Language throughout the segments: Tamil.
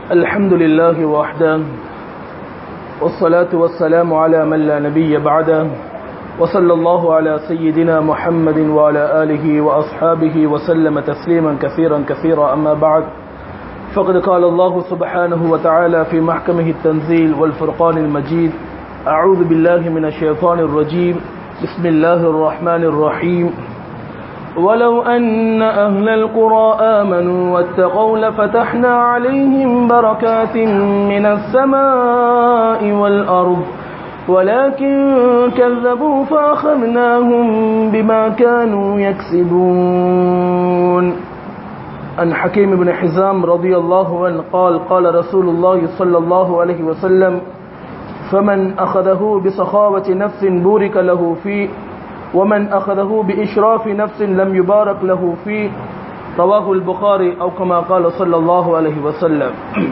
الحمد لله وحده والصلاة والسلام على من لا نبي بعده وصلى الله على سيدنا محمد وعلى آله وأصحابه وسلم تسليما كثيرا كثيرا أما بعد فقد قال الله سبحانه وتعالى في محكمه التنزيل والفرقان المجيد أعوذ بالله من الشيطان الرجيم بسم الله الرحمن الرحيم ولو أن أهل القرى آمنوا واتقوا لفتحنا عليهم بركات من السماء والأرض ولكن كذبوا فأخذناهم بما كانوا يكسبون عن حكيم بن حزام رضي الله عنه قال قال رسول الله صلى الله عليه وسلم فمن أخذه بسخاوة نفس بورك له فيه ومن أخذه بإشراف نفس لم يبارك له فيه رواه البخاري أو كما قال صلى الله عليه وسلم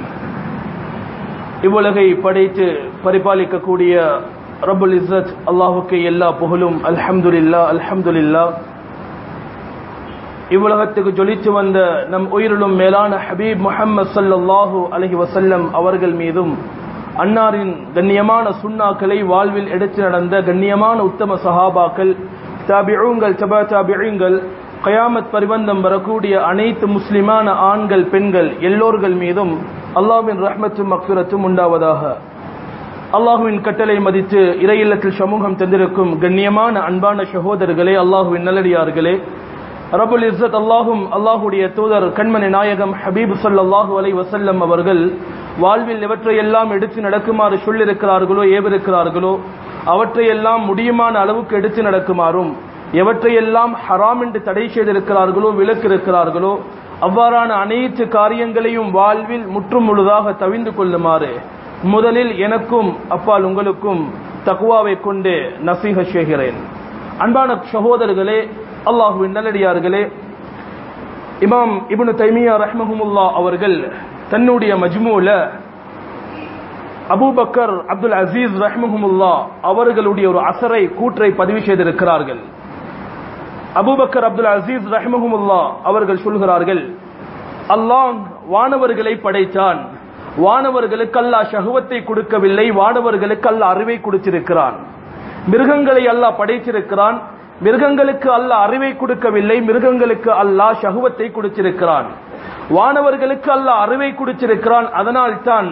இவ்வுலகை படைத்து பரிபாலிக்கக்கூடிய ரபுல் இஸ்ஸத் அல்லாஹுக்கு எல்லா புகழும் அல்ஹம்துலில்லா அல்ஹம்துலில்லா இவ்வுலகத்துக்கு ஜொலித்து வந்த நம் உயிரிலும் மேலான ஹபீப் முஹம்மது சல்லாஹூ அலஹி வசல்லம் அவர்கள் மீதும் அன்னாரின் கண்ணியமான சுண்ணாக்களை வாழ்வில் எடுத்து நடந்த கண்ணியமான உத்தம சஹாபாக்கள் தாபிழுங்கள் தபா தாபிழுங்கள் கயாமத் பரிபந்தம் வரக்கூடிய அனைத்து முஸ்லிமான ஆண்கள் பெண்கள் எல்லோர்கள் மீதும் அல்லாஹ்வின் ரஹ்மத்தும் மக்சுரத்தும் உண்டாவதாக அல்லாஹுவின் கட்டளை மதித்து இறையில்லத்தில் சமூகம் தந்திருக்கும் கண்ணியமான அன்பான சகோதரர்களே அல்லாஹுவின் நல்லடியார்களே ரபுல் இஸ்ஸத் அல்லாஹும் அல்லாஹுடைய தூதர் கண்மணி நாயகம் ஹபீப் சல்லாஹூ அலை வசல்லம் அவர்கள் வாழ்வில் எவற்றையெல்லாம் எடுத்து நடக்குமாறு சொல்லிருக்கிறார்களோ ஏவிருக்கிறார்களோ அவற்றையெல்லாம் முடியுமான அளவுக்கு எடுத்து நடக்குமாறும் எவற்றையெல்லாம் ஹராம் என்று தடை செய்திருக்கிறார்களோ விலக்கிருக்கிறார்களோ அவ்வாறான அனைத்து காரியங்களையும் வாழ்வில் முற்றும் முழுதாக தவிந்து கொள்ளுமாறு முதலில் எனக்கும் அப்பால் உங்களுக்கும் தக்குவாவை கொண்டு நசீக செய்கிறேன் அன்பான சகோதரர்களே அல்லாஹுவின் நல்லடியார்களே இமாம் இப்னு தைமியா ரஹ்மஹமுல்லா அவர்கள் தன்னுடைய மஜ்மூல அபூபக்கர் அப்துல் அசீஸ் ரஹ்மஹமுல்லா அவர்களுடைய ஒரு அசரை கூற்றை பதிவு செய்திருக்கிறார்கள் அபூபக்கர் அப்துல் அசீஸ் ரஹ்மஹமுல்லா அவர்கள் சொல்கிறார்கள் அல்லாஹ் வானவர்களை படைத்தான் வானவர்களுக்கு அல்லாஹ் ஷகுவத்தை கொடுக்கவில்லை வானவர்களுக்கு அல்லாஹ் அறிவை கொடுத்திருக்கிறான் மிருகங்களை அல்லாஹ் படைத்திருக்கிறான் மிருகங்களுக்கு அல்லாஹ் அறிவை கொடுக்கவில்லை மிருகங்களுக்கு அல்லாஹ் ஷகுவத்தை கொடுத்திருக்கிறான் வானவர்களுக்கு அல்லாஹ் அறிவை கொடுத்திருக்கிறான் அதனால் தான்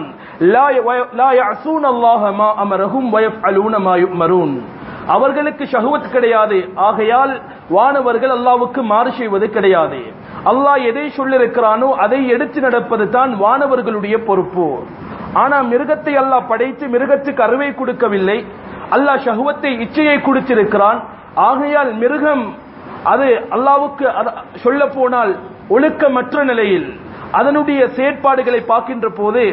அவர்களுக்கு ஷகுவத் கிடையாது ஆகையால் வானவர்கள் அல்லாவுக்கு மாறு செய்வது கிடையாது அல்லாஹ் எதை சொல்லிருக்கிறானோ அதை எடுத்து நடப்பது தான் வானவர்களுடைய பொறுப்பு ஆனா மிருகத்தை அல்லாஹ் படைத்து மிருகத்துக்கு அறிவை கொடுக்கவில்லை அல்லாஹ் ஷகுவத்தை இச்சையை கொடுத்திருக்கிறான் ஆகையால் மிருகம் அது அல்லாவுக்கு சொல்ல போனால் ஒழுக்கமற்ற நிலையில் அதனுடைய செயற்பாடுகளை பார்க்கின்ற போது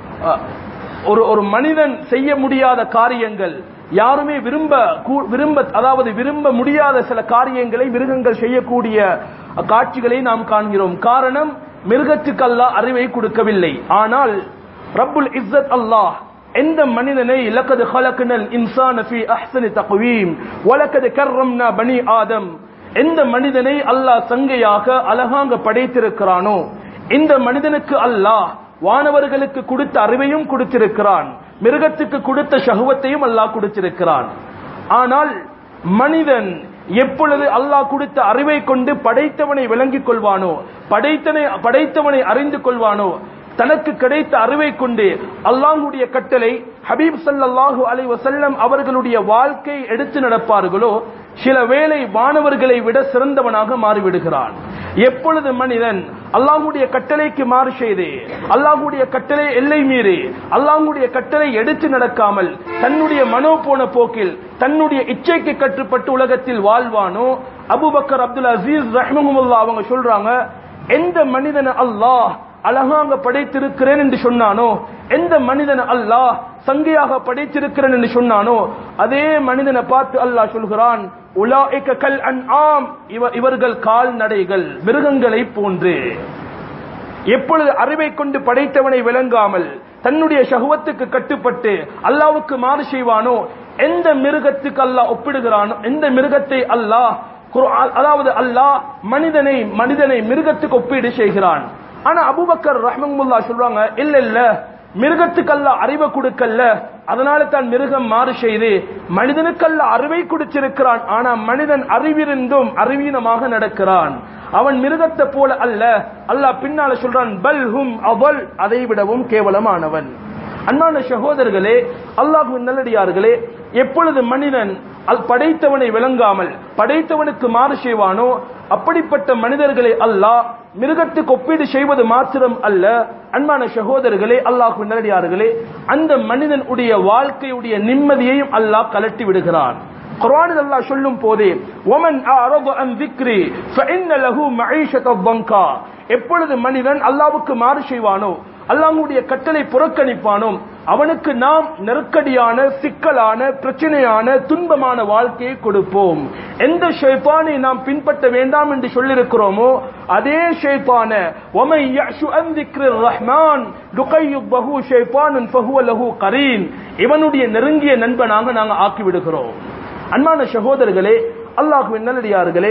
ஒரு ஒரு மனிதன் செய்ய முடியாத காரியங்கள் யாருமே விரும்ப விரும்ப அதாவது விரும்ப முடியாத சில காரியங்களை மிருகங்கள் செய்யக்கூடிய காட்சிகளை நாம் காண்கிறோம் காரணம் மிருகத்துக்கு அல்லாஹ் அறிவை கொடுக்கவில்லை ஆனால் ரப்புல் இஸ்ஸத் அல்லாஹ் எந்த மனிதனை லக்கது ஹலக்னல் இன்சான ஃபி அஹ்சனி தக்வீம் வலக்கது கர்ரம்னா பனி ஆதம் எந்த மனிதனை அல்லாஹ் சங்கையாக அழகாங்க படைத்திருக்கிறானோ இந்த மனிதனுக்கு அல்லாஹ் வானவர்களுக்கு கொடுத்த அறிவையும் கொடுத்திருக்கிறான் மிருகத்துக்கு கொடுத்த சகுவத்தையும் அல்லாஹ் கொடுத்திருக்கிறான் ஆனால் மனிதன் எப்பொழுது அல்லாஹ் கொடுத்த அறிவை கொண்டு படைத்தவனை விளங்கிக் கொள்வானோ படைத்தனை படைத்தவனை அறிந்து கொள்வானோ தனக்கு கிடைத்த அறிவை கொண்டு அல்லாஹுடைய கட்டளை ஹபீப் சல்லாஹூ அலை வசல்லம் அவர்களுடைய வாழ்க்கை எடுத்து நடப்பார்களோ சில வேளை வானவர்களை விட சிறந்தவனாக மாறிவிடுகிறான் எப்பொழுது மனிதன் அல்லாஹுடைய கட்டளைக்கு மாறு செய்து அல்லாஹுடைய கட்டளை எல்லை மீறி அல்லாஹுடைய கட்டளை எடுத்து நடக்காமல் தன்னுடைய மனோ போன போக்கில் தன்னுடைய இச்சைக்கு கட்டுப்பட்டு உலகத்தில் வாழ்வானோ அபுபக்கர் அப்துல் அசீஸ் ரஹ்மஹமுல்லா அவங்க சொல்றாங்க எந்த மனிதன் அல்லாஹ் அழகாக படைத்திருக்கிறேன் என்று சொன்னானோ எந்த மனிதன் அல்லாஹ் சங்கையாக படைத்திருக்கிறேன் என்று சொன்னானோ அதே மனிதனை பார்த்து அல்லாஹ் சொல்கிறான் உலாஇக்க கல் அன் ஆம் இவர்கள் கால்நடைகள் மிருகங்களை போன்று எப்பொழுது அறிவை கொண்டு படைத்தவனை விளங்காமல் தன்னுடைய சகுவத்துக்கு கட்டுப்பட்டு அல்லாவுக்கு மாறு செய்வானோ எந்த மிருகத்துக்கு அல்லாஹ் ஒப்பிடுகிறானோ எந்த மிருகத்தை அல்லாஹ் குர்ஆன் அதாவது அல்லாஹ் மனிதனை மனிதனை மிருகத்துக்கு ஒப்பீடு செய்கிறான் ஆனா அபூபக்கர் ரஹ்மமுல்லா சொல்றாங்க இல்ல இல்ல மிருகத்துக்கல்ல அறிவை கொடுக்கல்ல அதனால தான் மிருகம் மாறு செய்து மனிதனுக்கல்ல அறிவை கொடுத்திருக்கிறான் ஆனா மனிதன் அறிவிருந்தும் அறிவீனமாக நடக்கிறான் அவன் மிருகத்தை போல அல்ல அல்லாஹ் பின்னால சொல்றான் பல் ஹும் அவல் அதை விடவும் கேவலமானவன் அன்பான சகோதரர்களே அல்லாஹ் நல்லடியார்களே எப்பொழுது மனிதன் அல் படைத்தவனை விளங்காமல் படைத்தவனுக்கு மாறு செய்வானோ அப்படிப்பட்ட மனிதர்களை அல்லாஹ் மிருகத்துக்கு ஒப்பீடு செய்வது மாத்திரம் அல்ல அன்பான சகோதரர்களே அல்லாஹ் நல்லடியார்களே அந்த மனிதன் உடைய வாழ்க்கையுடைய நிம்மதியையும் அல்லாஹ் கலட்டி விடுகிறான் குர்ஆனில் அல்லாஹ் சொல்லும் போதே ஒமன் அஅரது அன் ذِكْرِي فإن له معيشة ضنكا எப்பொழுது மனிதன் அல்லாஹ்வுக்கு மாறு செய்வானோ அல்லாஹ்வுடைய கட்டளை புறக்கணிப்பானோ அவனுக்கு நாம் நெருக்கடியான சிக்கலான பிரச்சனையான துன்பமான வாழ்க்கையை கொடுப்போம் எந்த ஷைத்தானை நாம் பின்பற்ற வேண்டாம் என்று சொல்லியிருக்கிறோமோ அதே ஷைத்தான وَمَن يَعْشُ عَن ذِكْرِ الرَّحْمَنِ نُقَيِّضْ لَهُ شَيْطَانًا فَهُوَ لَهُ قَرِينٌ இவனுடைய நெருங்கிய நண்பனாக நாங்கள் ஆக்கி விடுகிறோம் அன்பான சகோதரர்களே அல்லாஹுவின் நல்லடியார்களே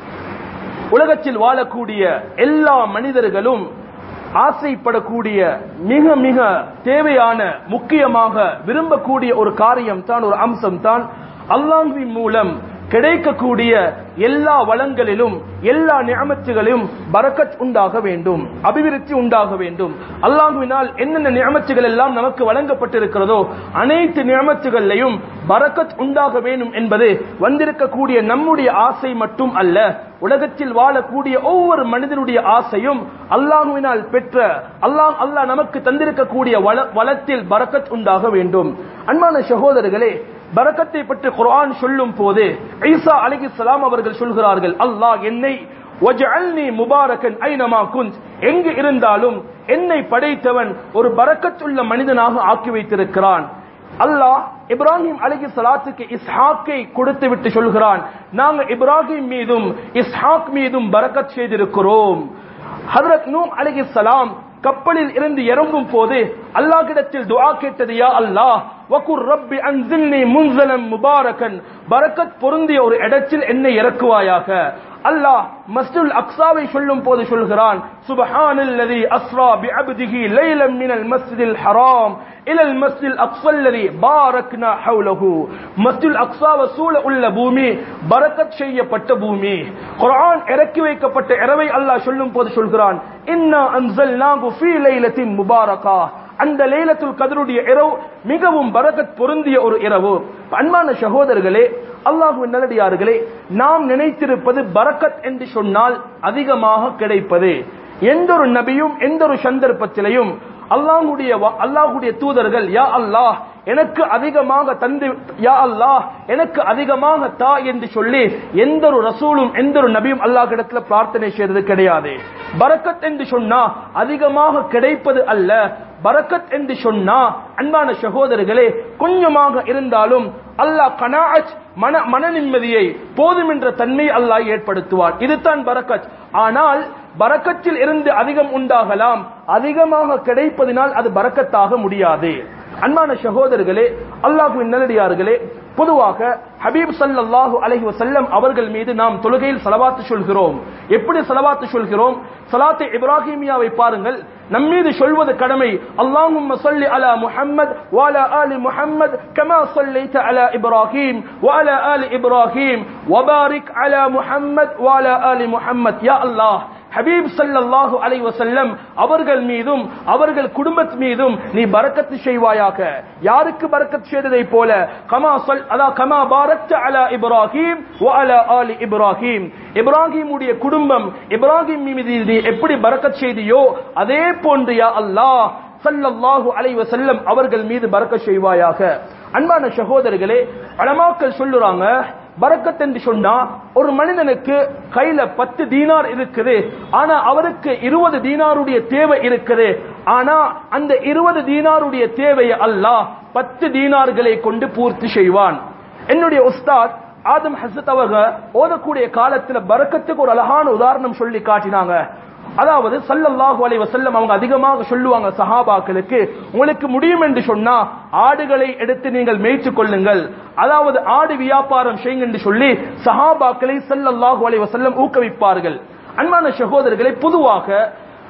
உலகத்தில் வாழக்கூடிய எல்லா மனிதர்களும் ஆசைப்படக்கூடிய மிக மிக தேவையான முக்கியமாக விரும்பக்கூடிய ஒரு காரியம் தான் ஒரு அம்சம் தான் அல்லாஹ்வின் மூலம் கிடைக்கக்கூடிய எல்லா வளங்களிலும் எல்லா நியமத்துகளிலும் பரக்கத் உண்டாக வேண்டும் அபிவிருத்தி உண்டாக வேண்டும் அல்லாஹுவினால் என்னென்ன நியமத்துகள் எல்லாம் நமக்கு வழங்கப்பட்டிருக்கிறதோ அனைத்து நியமத்துகளையும் பரக்கத் உண்டாக வேண்டும் என்பது வந்திருக்கக்கூடிய நம்முடைய ஆசை மட்டும் அல்ல உலகத்தில் வாழக்கூடிய ஒவ்வொரு மனிதனுடைய ஆசையும் அல்லாஹுவினால் பெற்ற அல்லாஹ் அல்லாஹ் நமக்கு தந்திருக்கக்கூடிய வள வளத்தில் பரக்கத் உண்டாக வேண்டும் அன்பான சகோதரர்களே பரக்கத்தை பற்றி குர்ஆன் சொல்லும் போது ஈசா அலைஹிஸ்ஸலாம் அவர்கள் சொல்கிறார்கள் அல்லாஹ் என்னை வஜஅல்னி முபாரக்கன் ஐனமா குந்த் எங்கு இருந்தாலும் என்னை படைத்தவன் ஒரு பரக்கத்துள்ள மனிதனாக ஆக்கி வைத்திருக்கிறான் அல்லாஹ் இப்ராஹிம் அலைஹி சலாத்துக்கு இஸ்ஹாக்கை கொடுத்து விட்டு சொல்கிறான் நாங்க இப்ராஹிம் மீதும் இஸ்ஹாக் மீதும் பரக்கத் செய்திருக்கிறோம் ஹஜரத் நூ அலைஹி சலாம் கப்பலில் இருந்து இறங்கும் போது அல்லாஹ்விடத்தில் துஆ கேட்டது யா அல்லாஹ் வகுர் ரப்பி அன்சில்னி முன்சலம் முபாரக்கன் பரக்கத் பொருந்திய ஒரு இடத்தில் என்னை இறக்குவாயாக அல்லாஹ் மஸ்ஜிதுல் அக்ஸாவை சொல்லும் போது சொல்கிறான் சுப்ஹானல்லதி அஸ்ரா பிஅப்திஹி லைலம் மினல் மஸ்ஜிதில் ஹராம் இலல் மஸ்ஜில் அக்ஸல்லதி பாரக்னா ஹவுலஹு மஸ்ஜில் அக்ஸாவை சூழ உள்ள பூமி பரக்கத் செய்யப்பட்ட பூமி குர்ஆன் இறக்கி வைக்கப்பட்ட இரவை அல்லாஹ் சொல்லும் போது சொல்கிறான் இன்னா அன்சல்நாஹு ஃபீ லைலத்தின் முபாரகா அந்த லைலத்துல் கதருடைய இரவு மிகவும் பரக்கத் பொருந்திய ஒரு இரவு அன்பான சகோதரர்களே அல்லாஹுவின் நல்லடியார்களே நாம் நினைத்திருப்பது பரக்கத் என்று சொன்னால் அதிகமாக கிடைப்பது எந்த ஒரு நபியும் எந்த ஒரு சந்தர்ப்பத்திலையும் அல்லாஹுடைய அல்லாஹுடைய தூதர்கள் யா அல்லாஹ் எனக்கு அதிகமாக தந்து யா அல்லாஹ் எனக்கு அதிகமாக தா என்று சொல்லி எந்த ஒரு ரசூலும் எந்த ஒரு நபியும் அல்லாஹ் இடத்துல பிரார்த்தனை செய்தது கிடையாது பரக்கத் என்று சொன்னா அதிகமாக கிடைப்பது அல்ல பரக்கத் என்று சொன்னா அன்பான சகோதரர்களே கொஞ்சமாக இருந்தாலும் அல்லாஹ் கனாஅத் மன மன நிம்மதியை போதும் என்ற தன்மை அல்லாஹ் ஏற்படுத்துவார் இதுதான் பரக்கத் ஆனால் பரக்கத்தில் இருந்து அதிகம் உண்டாகலாம் அதிகமாக கிடைப்பதினால் அது பரக்கத்தாக முடியாது அன்பான சகோதரர்களே அல்லாஹுவின் நல்லடியார்களே பொதுவாக ஹபீப் சல்லல்லாஹு அலைஹி வஸல்லம் அவர்கள் மீது நாம் தொழுகையில் சலவாத்து சொல்கிறோம் எப்படி சலவாத்து சொல்கிறோம் சலாத்தை இப்ராஹிமியாவை பாருங்கள் நம் மீது சொல்வது கடமை அல்லாஹும் சொல்லி அலா முஹம்மத் வாலா ஆலி முஹம்மத் கமா صليت على இப்ராஹிம் வாலா ஆலி இப்ராஹிம் வபாரிக் அலா முஹம்மத் வாலா ஆலி முஹம்மத் யா அல்லாஹ் ஹபீப் சல்லல்லாஹு அலைஹி வஸல்லம் அவர்கள் மீதும் அவர்கள் குடும்பத் மீதும் நீ பரக்கத்து செய்வாயாக யாருக்கு பரக்கத் செய்ததை போல கமா சொல் அதா கமா பாரக்த அலா இப்ராஹிம் வ அலா ஆலி இப்ராஹிம் இப்ராஹிமுடைய குடும்பம் இப்ராஹிம் மீது நீ எப்படி பரக்கத் செய்தியோ அதே போன்று யா அல்லாஹ் சல்லல்லாஹு அலைஹி வஸல்லம் அவர்கள் மீது பரக்கத் செய்வாயாக அன்பான சகோதரர்களே அலமாக்கள் சொல்லுறாங்க பரக்கத் என்று சொன்னா ஒரு மனிதனுக்கு கையில பத்து தீனார் இருக்குது ஆனா அவருக்கு இருபது தீனாருடைய தேவை இருக்குது ஆனா அந்த இருபது தீனாருடைய தேவையை அல்லாஹ் பத்து தீனார்களை கொண்டு பூர்த்தி செய்வான் என்னுடைய உஸ்தாத் ஆதம் ஹசத் அவங்க ஓதக்கூடிய காலத்துல பரக்கத்துக்கு ஒரு அழகான உதாரணம் சொல்லி காட்டினாங்க அதாவது சல்லல்லாஹு அலைஹி வஸல்லம் அவங்க அதிகமாக சொல்லுவாங்க சஹாபாக்களுக்கு உங்களுக்கு முடியும் என்று சொன்னா ஆடுகளை எடுத்து நீங்கள் மேய்த்துக் கொள்ளுங்கள் அதாவது ஆடு வியாபாரம் செய்யுங்க என்று சொல்லி சஹாபாக்களை சல்லல்லாஹு அலைஹி வஸல்லம் ஊக்குவிப்பார்கள் அன்பான சகோதரர்களை பொதுவாக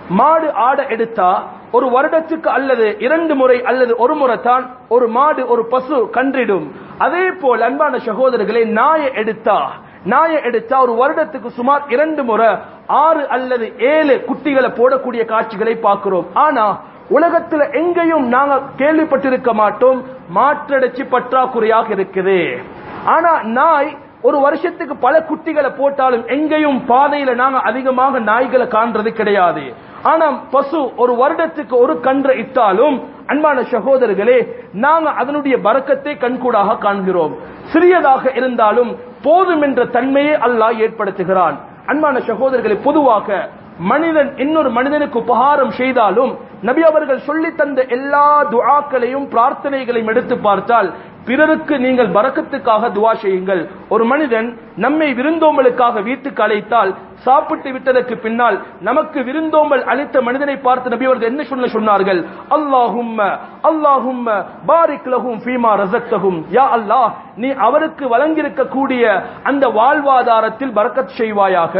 மாடு ஆட எடுத்தா ஒரு வருடத்துக்கு அல்லது இரண்டு முறை அல்லது ஒரு முறை தான் ஒரு மாடு ஒரு பசு கன்றிடும் அதே போல் அன்பான சகோதரர்களை நாயை எடுத்தா நாயை எடுத்தா ஒரு வருடத்துக்கு சுமார் இரண்டு முறை ஆறு அல்லது ஏழு குட்டிகளை போடக்கூடிய காட்சிகளை பார்க்கிறோம் ஆனா உலகத்துல எங்கேயும் நாங்க கேள்விப்பட்டிருக்க மாட்டோம் மாற்றடைச்சி பற்றாக்குறையாக இருக்குது ஆனா நாய் ஒரு வருஷத்துக்கு பல குட்டிகளை போட்டாலும் எங்கேயும் பாதையில நாங்க அதிகமாக நாய்களை காண்றது கிடையாது ஆனா பசு ஒரு வருடத்துக்கு ஒரு கன்றை இட்டாலும் அன்பான சகோதரர்களே நாங்க அதனுடைய பறக்கத்தை கண்கூடாக காண்கிறோம் சிறியதாக இருந்தாலும் போதும் என்ற தன்மையை அல்லாஹ் ஏற்படுத்துகிறான் அன்பான சகோதரர்களை பொதுவாக மனிதன் இன்னொரு மனிதனுக்கு உபகாரம் செய்தாலும் நபி அவர்கள் சொல்லி தந்த எல்லா துஆக்களையும் பிரார்த்தனைகளையும் எடுத்து பார்த்தால் பிறருக்கு நீங்கள் பறக்கத்துக்காக துவா செய்யுங்கள் ஒரு மனிதன் நம்மை விருந்தோம்பலுக்காக வீட்டுக்கு அழைத்தால் சாப்பிட்டு விட்டதற்கு பின்னால் நமக்கு விருந்தோம்பல் அளித்த மனிதனை பார்த்து நபி அவர்கள் என்ன சொல்ல சொன்னார்கள் அல்லாஹும்ம அல்லாஹும்ம பாரிக் லஹும் ஃபீமா ரஸக்தஹும் யா அல்லாஹ் நீ அவருக்கு வழங்கியிருக்க கூடிய அந்த வாழ்வாதாரத்தில் பரக்கத் செய்வாயாக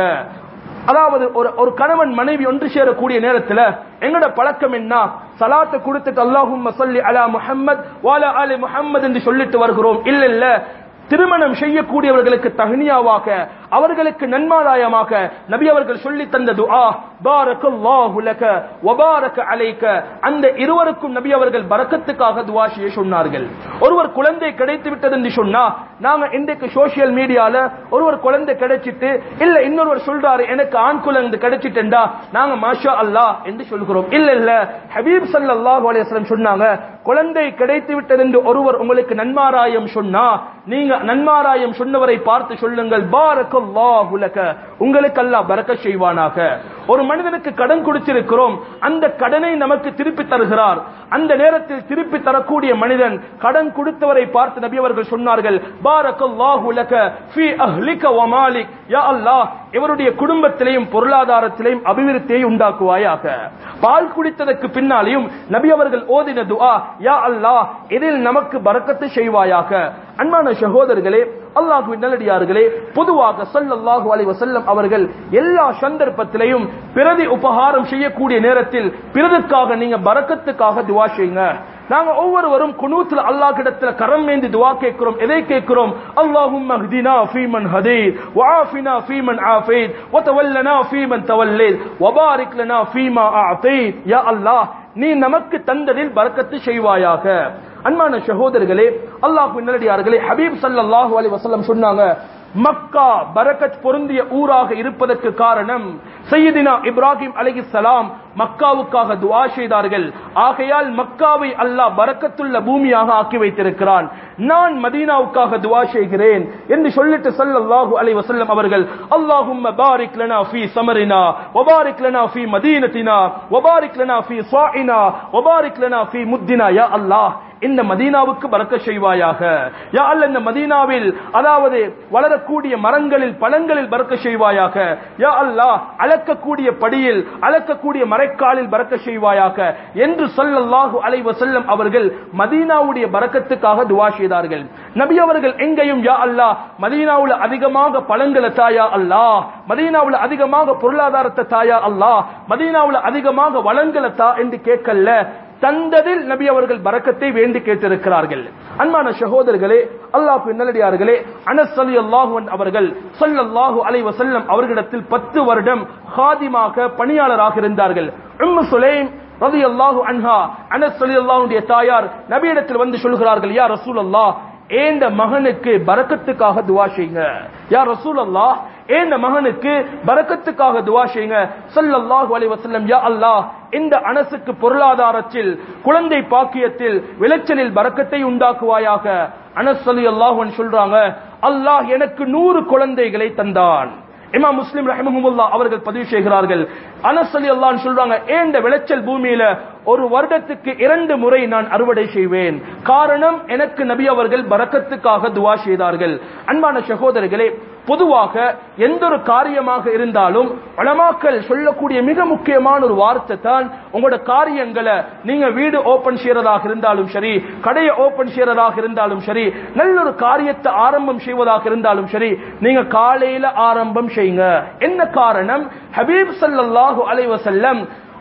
அதாவது ஒரு ஒரு கணவன் மனைவி ஒன்று சேரக்கூடிய நேரத்துல எங்கட பழக்கம் என்ன சலாத்தை கொடுத்துட்டு அல்லாஹும் சொல்லி அலா முஹம்மத் வாலா அலி முஹம்மது என்று சொல்லிட்டு வருகிறோம் இல்ல இல்ல திருமணம் செய்யக்கூடியவர்களுக்கு தகுனியாவாக அவர்களுக்கு நன்மாராயமாக நபி அவர்கள் சொல்லி தந்த துஆ பாரக்கல்லாஹு லக வபாரக அலைக அந்த இருவருக்கும் நபி அவர்கள் பரக்கத்துக்காக துஆ செய்ய சொன்னார்கள் ஒருவர் குழந்தை கிடைத்து விட்டது என்று சொன்னா நாங்க இன்றைக்கு சோசியல் மீடியால ஒருவர் குழந்தை கிடைச்சிட்டு இல்ல இன்னொருவர் சொல்றாரு எனக்கு ஆண் குழந்தை கிடைச்சிட்டா நாங்க மாஷா அல்லாஹ் என்று சொல்கிறோம் இல்ல இல்ல ஹபீப் ஸல்லல்லாஹு அலைஹி வஸல்லம் சொன்னாங்க குழந்தை கிடைத்து விட்டது என்று ஒருவர் உங்களுக்கு நன்மாராயம் சொன்னா நீங்க நன்மாராயம் சொன்னவரை பார்த்து சொல்லுங்கள் பாரக்கல்லாஹு லக உங்களுக்கு அல்லாஹ் பரக்க செய்வானாக ஒரு மனிதனுக்கு கடன் கொடுத்திருக்கிறோம் அந்த கடனை நமக்கு திருப்பி தருகிறார் அந்த நேரத்தில் திருப்பி தரக்கூடிய மனிதன் கடன் கொடுத்தவரை பார்த்து நபி அவர்கள் சொன்னார்கள் பாரக்கல்லாஹு லக ஃபீ அஹ்லிக வ மாலிக் யா அல்லாஹ் இவருடைய குடும்பத்திலேயும் பொருளாதாரத்திலேயும் அபிவிருத்தியை உண்டாக்குவாயாக பால் குடித்ததற்கு பின்னாலேயும் நபி அவர்கள் ஓதின துஆ யா அல்லாஹ் இதில் நமக்கு பரக்கத்து செய்வாயாக அன்பான சகோதரர்களே அல்லாஹுவின் நல்லடியார்களே பொதுவாக ஸல்லல்லாஹு அலைஹி வஸல்லம் அவர்கள் எல்லா சந்தர்ப்பத்திலையும் பிரதி உபகாரம் செய்யக்கூடிய நேரத்தில் பிறதுக்காக நீங்க பரக்கத்துக்காக துவா செய்யுங்க நாங்க ஒவ்வொருவரும் குனூத்துல அல்லாஹ் கிடத்துல கரம் மேந்தி துவா கேட்கிறோம் எதை கேட்கிறோம் அல்லாஹும் மஹ்தினா ஃபீமன் ஹதீத் வஆஃபினா ஃபீமன் ஆஃபீத் வதவல்லனா ஃபீமன் தவல்லைத் வபாரிக் லனா ஃபீமா அஅதீத் யா அல்லாஹ் நீ நமக்கு தந்ததில் பரக்கத்து செய்வாயாக அன்பான சகோதரர்களே அல்லாஹ் நல்லடியார்களே ஹபீப் ஸல்லல்லாஹு அலைஹி வஸல்லம் சொன்னாங்க மக்கா பரக்கத் பொருந்திய ஊராக இருப்பதற்கு காரணம் சையதினா இப்ராஹிம் அலைஹிஸ்ஸலாம் மக்காவுக்காக துஆ செய்தார்கள் ஆகையால் மக்காவை அல்லாஹ் பரக்கத்துள்ள பூமியாக ஆக்கி வைத்திருக்கிறான் நான் மதீனாவுக்காக துஆ செய்கிறேன் என்று சொல்லிட்டு ஸல்லல்லாஹு அலைஹி வஸல்லம் அவர்கள் அல்லாஹும்ம பாரிக் லனா ஃபீ சமரினா வபாரிக் லனா ஃபீ மதீனத்தினா வபாரிக் லனா ஃபீ ஸாயினா வபாரிக் லனா ஃபீ முத்தினா யா அல்லாஹ் இந்த மதீனாவுக்கு பறக்க செய்வாயாக யா அல்ல இந்த மதீனாவில் அதாவது வளரக்கூடிய மரங்களில் பழங்களில் பறக்க செய்வாயாக யா அல்லாஹ் அளக்கக்கூடிய படியில் அளக்கக்கூடிய மறைக்காலில் பறக்க செய்வாயாக என்று சொல்லல்லாஹு அலைஹி வஸல்லம் அவர்கள் மதீனாவுடைய பறக்கத்துக்காக துவா செய்தார்கள் நபி அவர்கள் எங்கேயும் யா அல்லாஹ் மதீனாவுல அதிகமாக பழங்களை தாயா அல்லாஹ் மதீனாவுல அதிகமாக பொருளாதாரத்தை தாயா அல்லாஹ் மதீனாவுல அதிகமாக வளங்களை தா என்று கேட்கல தந்ததில் நபி அவர்கள் பரக்கத்தை வேண்டி கேட்டிருக்கிறார்கள் அன்பான சகோதரர்களே அல்லாஹ் நல்லடியார்களே அனஸ் அலி அல்லாஹுவன் அவர்கள் சொல்லல்லாஹு அலை வசல்லம் அவர்களிடத்தில் பத்து வருடம் ஹாதிமாக பணியாளராக இருந்தார்கள் உம்மு சுலைம் ரதி அல்லாஹு அன்ஹா அனஸ் அலி அல்லாஹுடைய தாயார் நபியிடத்தில் வந்து சொல்கிறார்கள் யா ரசூல் அல்லாஹ் ஏந்த மகனுக்கு பரக்கத்துக்காக துவா செய்யுங்க யா ரசூல் அல்லாஹ் ஏந்த மகனுக்கு பரக்கத்துக்காக துவா செய்யுங்க ஸல்லல்லாஹு அலைஹி வஸல்லம் யா அல்லாஹ் இந்த அனசுக்கு பொருளாதாரத்தில் குழந்தை பாக்கியத்தில் விளைச்சலில் பரக்கத்தை உண்டாக்குவாயாக அனஸ் ஸல்லல்லாஹு அலைஹி சொல்றாங்க அல்லாஹ் எனக்கு நூறு குழந்தைகளை தந்தான் இமாம் முஸ்லிம் ரஹிமஹுல்லா அவர்கள் பதிவு செய்கிறார்கள் அனஸ் அலி அல்லாஹ் சொல்றாங்க ஏந்த விளைச்சல் பூமியில ஒரு வருடத்துக்கு இரண்டு முறை நான் அறுவடை செய்வேன் காரணம் எனக்கு நபி அவர்கள் பரக்கத்துக்காக துவா செய்தார்கள் அன்பான சகோதரர்களே பொதுவாக எந்த ஒரு காரியமாக இருந்தாலும் உலமாக்கள் சொல்லக்கூடிய மிக முக்கியமான ஒரு வார்த்தை தான் உங்களோட காரியங்களை நீங்க வீடு ஓபன் செய்யறதாக இருந்தாலும் சரி கடையை ஓபன் செய்யறதாக இருந்தாலும் சரி நல்ல ஒரு காரியத்தை ஆரம்பம் செய்வதாக இருந்தாலும் சரி நீங்க காலையில ஆரம்பம் செய்யுங்க என்ன காரணம் ஹபீப் ஸல்லல்லாஹு அலைஹி வஸல்லம்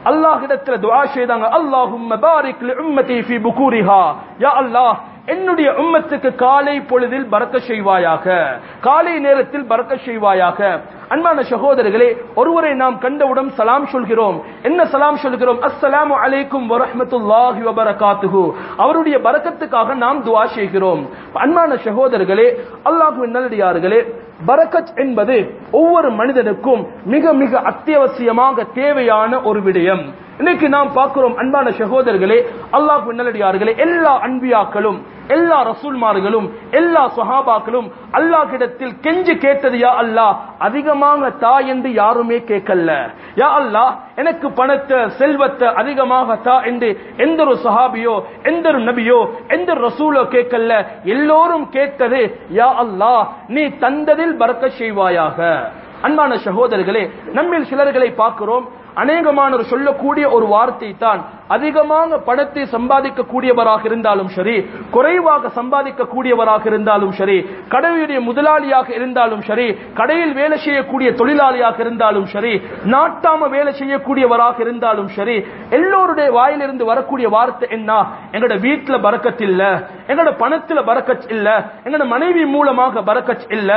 அல்லாஹ்விடத்துல துஆ செய்தாங்க அல்லாஹும்ம பாரிக் லி உம்மதி ஃபீ புகூரிஹா யா அல்லாஹ் என்னுடைய உம்மத்துக்கு காலை பொழுதில் பறக்க செய்வாயாக காலை நேரத்தில் பறக்க செய்வாயாக அன்பான சகோதரர்களே ஒருவரை நாம் கண்டவுடன் சலாம் சொல்கிறோம் என்ன சலாம் சொல்கிறோம் அஸ்ஸலாமு அலைக்கும் வரஹ்மத்துல்லாஹி வபரகாத்துஹு அவருடைய பரக்கத்துக்காக நாம் துஆ செய்கிறோம் அன்பான சகோதரர்களே அல்லாஹ்வின் நல்லடியார்களே பரக்கத் என்பது ஒவ்வொரு மனிதனுக்கும் மிக மிக அத்தியாவசியமாக தேவையான ஒரு விடயம் இன்னைக்கு நாம் பார்க்கிறோம் அன்பான சகோதரர்களே அல்லாஹ் நல்லடியார்களே எல்லா அன்பியாக்களும் எல்லா ரசூல்மார்களும் எல்லா சஹாபாக்களும் அல்லாஹ்விடத்தில் கெஞ்சி கேட்டது யா அல்லாஹ் அதிகமாக தா என்று யாருமே கேட்கல யா அல்லாஹ் எனக்கு பணத்தை செல்வத்தை அதிகமாக தா என்று எந்த ஒரு சஹாபியோ எந்த ஒரு நபியோ எந்த ஒரு ரசூலோ கேட்கல எல்லோரும் கேட்டது யா அல்லாஹ் நீ தந்ததில் பறக்க செய்வாயாக அன்பான சகோதரர்களே நம்மில் சிலர்களை பார்க்கிறோம் அநேகமானவர் சொல்லக்கூடிய ஒரு வார்த்தை தான் அதிகமாக பணத்தை சம்பாதிக்க கூடியவராக இருந்தாலும் சரி குறைவாக சம்பாதிக்க கூடியவராக இருந்தாலும் சரி கடையுடைய முதலாளியாக இருந்தாலும் சரி கடையில் வேலை செய்யக்கூடிய தொழிலாளியாக இருந்தாலும் சரி நாட்டாம வேலை செய்யக்கூடியவராக இருந்தாலும் சரி எல்லோருடைய வாயிலிருந்து வரக்கூடிய வார்த்தை என்ன எங்கட வீட்டுல பறக்கத் இல்ல எங்கட பணத்துல பறக்கத் இல்ல எங்கட மனைவி மூலமாக பறக்கத் இல்ல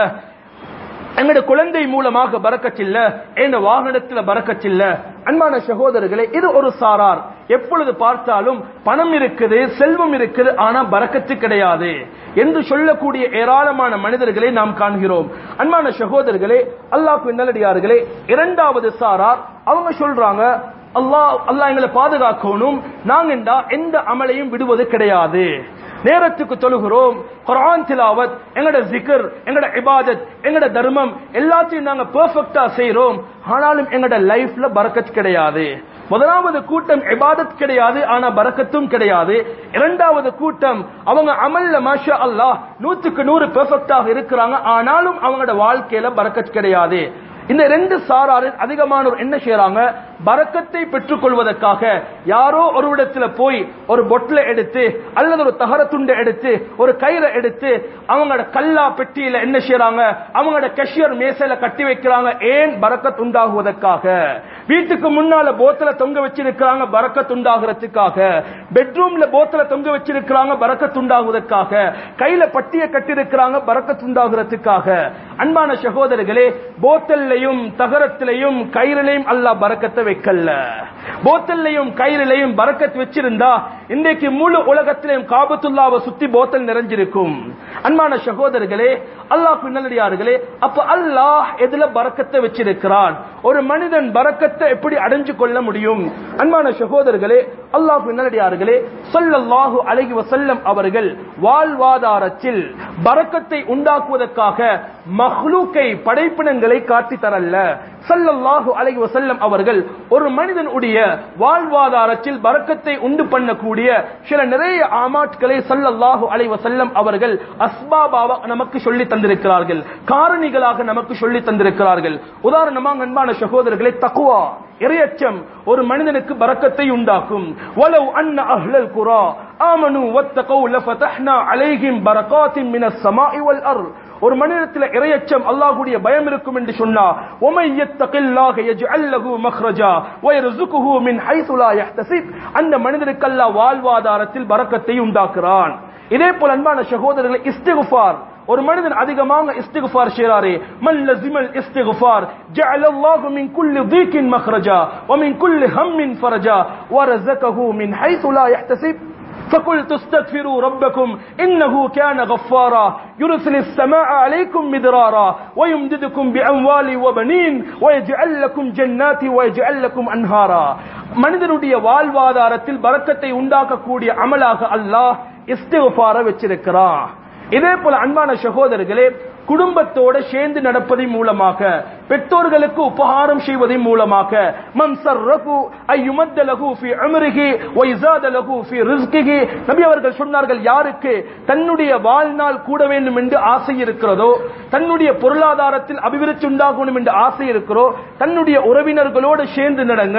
எங்கட குழந்தை மூலமாக பறக்கச் இல்ல எங்க வாகனத்துல பறக்கச் இல்ல அன்பான சகோதரர்களே இது ஒரு சாரார் எப்பொழுது பார்த்தாலும் பணம் இருக்குது செல்வம் இருக்குது ஆனா பறக்கத்து கிடையாது என்று சொல்லக்கூடிய ஏராளமான மனிதர்களை நாம் காண்கிறோம் அன்பான சகோதரர்களே அல்லாஹ் நல்லடியார்களே இரண்டாவது சாரார் அவங்க சொல்றாங்க அல்லாஹ் அல்லாஹ் எங்களை பாதுகாக்கணும் நாங்க எந்த அமலையும் விடுவது கிடையாது நேரத்துக்கு தொழுகிறோம் குர்ஆன் திலாவத் எங்கட ஜிகர் எங்கட இபாதத் எங்கட தர்மம் எல்லாத்தையும் நாங்க பெர்ஃபெக்ட்டா செய்றோம் ஆனாலும் எங்கட லைஃப்ல பரக்கத் கிடையாது முதலாவது கூட்டம் இபாதத் கிடையாது ஆனா பரக்கத்தும் கிடையாது இரண்டாவது கூட்டம் அவங்க அமல்ல மாஷா அல்லாஹ் நூத்துக்கு நூறு பெர்ஃபெக்ட்டாக இருக்கிறாங்க ஆனாலும் அவங்களோட வாழ்க்கையில பரக்கத் கிடையாது இந்த ரெண்டு சாராரில் அதிகமானோர் என்ன செய்யறாங்க பரக்கத்தை பெற்றுக் கொள்வதற்காக யாரோ ஒரு இடத்துல போய் ஒரு பொட்டில எடுத்து அல்லது ஒரு தகர துண்டை எடுத்து ஒரு கயிறை எடுத்து அவங்களோட கல்லா பெட்டியில என்ன செய்யறாங்க அவங்களோட கஷியர் மேசையில கட்டி வைக்கிறாங்க ஏன் பரக்கத் உண்டாகுவதற்காக வீட்டுக்கு முன்னால போத்தல தொங்க வச்சிருக்கிறாங்க பரக்கத் உண்டாகிறதுக்காக பெட்ரூம்ல போத்தல தொங்க வச்சிருக்கிறாங்க பரக்கத் உண்டாகுவதற்காக கையில பட்டிய கட்டி இருக்கிறாங்க பரக்கத் உண்டாகிறதுக்காக அன்பான சகோதரர்களே போத்தல்லையும் தகரத்திலையும் கயிறிலையும் அல்லாஹ் பரக்கத்தை வைக்கல போத்தல்லையும் கயிறிலையும் பரக்கத் வச்சிருந்தா இன்றைக்கு முழு உலகத்திலையும் காபத்துல்லாவை சுத்தி போத்தல் நிறைஞ்சிருக்கும் அன்பான சகோதரர்களே அல்லாஹ் பின்னலடியார்களே அப்ப அல்லாஹ் எதுல பரக்கத்தை வச்சிருக்கிறான் ஒரு மனிதன் பரக்கத்தை எப்படி அடைஞ்சு கொள்ள முடியும் அன்பான சகோதரர்களே அல்லாஹ் பின்னலடியார்களே சொல்லல்லாஹு அலைஹி வசல்லம் அவர்கள் வாழ்வாதாரத்தில் பரக்கத்தை உண்டாக்குவதற்காக மஹ்லூக்கை படைப்பினங்களை காட்டி தரல்ல சல்லல்லாஹு அலைஹி வசல்லம் அவர்கள் ஒரு மனிதனுடைய வாழ்வாதாரத்தில் பரக்கத்தை உண்டு பண்ணக்கூடிய சில நிறைய ஆமாட்களை சல்லல்லாஹு அலைஹி வசல்லம் அவர்கள் அஸ்பாபாவ நமக்கு சொல்லி தந்திருக்கிறார்கள் காரணிகளாக நமக்கு சொல்லி தந்திருக்கிறார்கள் உதாரணமாக அன்பான சகோதரர்களை தக்குவா இரையச்சம் ஒரு மனிதனுக்கு பரக்கத்தை உண்டாக்கும் வலவ் அன்ன அஹ்லல் குரா ஆமனு வத்தகௌ லஃபதஹ்னா அலைஹிம் பரகாத்தின் மினஸ் ஸமாஇ வல் அர்த் ஒரு மனிதத்தில் இரையச்சம் அல்லாஹ்வுடைய பயம் இருக்கும் என்று சொன்னா ஒமை யத்தகில்லாஹ யஜ்அல் லஹு மக்ரஜா வயர்சுகுஹு மின் ஹைது லா யஹ்தசிப் அந்த மனிதனுக்கு அல்லாஹ் வாழ்வாதாரத்தில் பரக்கத்தை உண்டாக்குறான் இதே போல அன்பான சகோதரர்களை இஸ்திகுஃபார் ஒரு மனிதன் அதிகமாக இஸ்திகுஃபார் செய்றாரே மன் லஸிமல் இஸ்திகுஃபார் ஜஅல அல்லாஹு மின் குல்லி ضيق مخرجا ومن كل هم فرجا ورزقه من حيث لا يحتسب فقلت استغفروا ربكم إنه كان غفارا يرسل السماء عليكم مدرارا ويمددكم بأموال وبنين ويجعل لكم جنات ويجعل لكم أنهارا மனிதனுடைய வாழ்வாதாரத்தில் பரக்கத்தை உண்டாக்கக்கூடிய அமலாக அல்லாஹ் இஸ்திஃபார வச்சிருக்கிறான் இதே போல அன்பான சகோதரர்களே குடும்பத்தோட சேர்ந்து நடப்பதன் மூலமாக பெற்றோர்களுக்கு உபகாரம் செய்வதன் மூலமாக மன் சர்ரகு ஐயுமத்த லகு ஃபி உம்ரிஹி வ இஸாத லகு ஃபி ரிஸ்கிஹி நபி அவர்கள் சொன்னார்கள் யாருக்கு தன்னுடைய வாழ்நாள் கூட வேண்டும் என்று ஆசை இருக்கிறதோ தன்னுடைய பொருளாதாரத்தில் அபிவிருத்தி உண்டாகணும் என்று ஆசை இருக்கிறோ தன்னுடைய உறவினர்களோடு சேர்ந்து நடங்க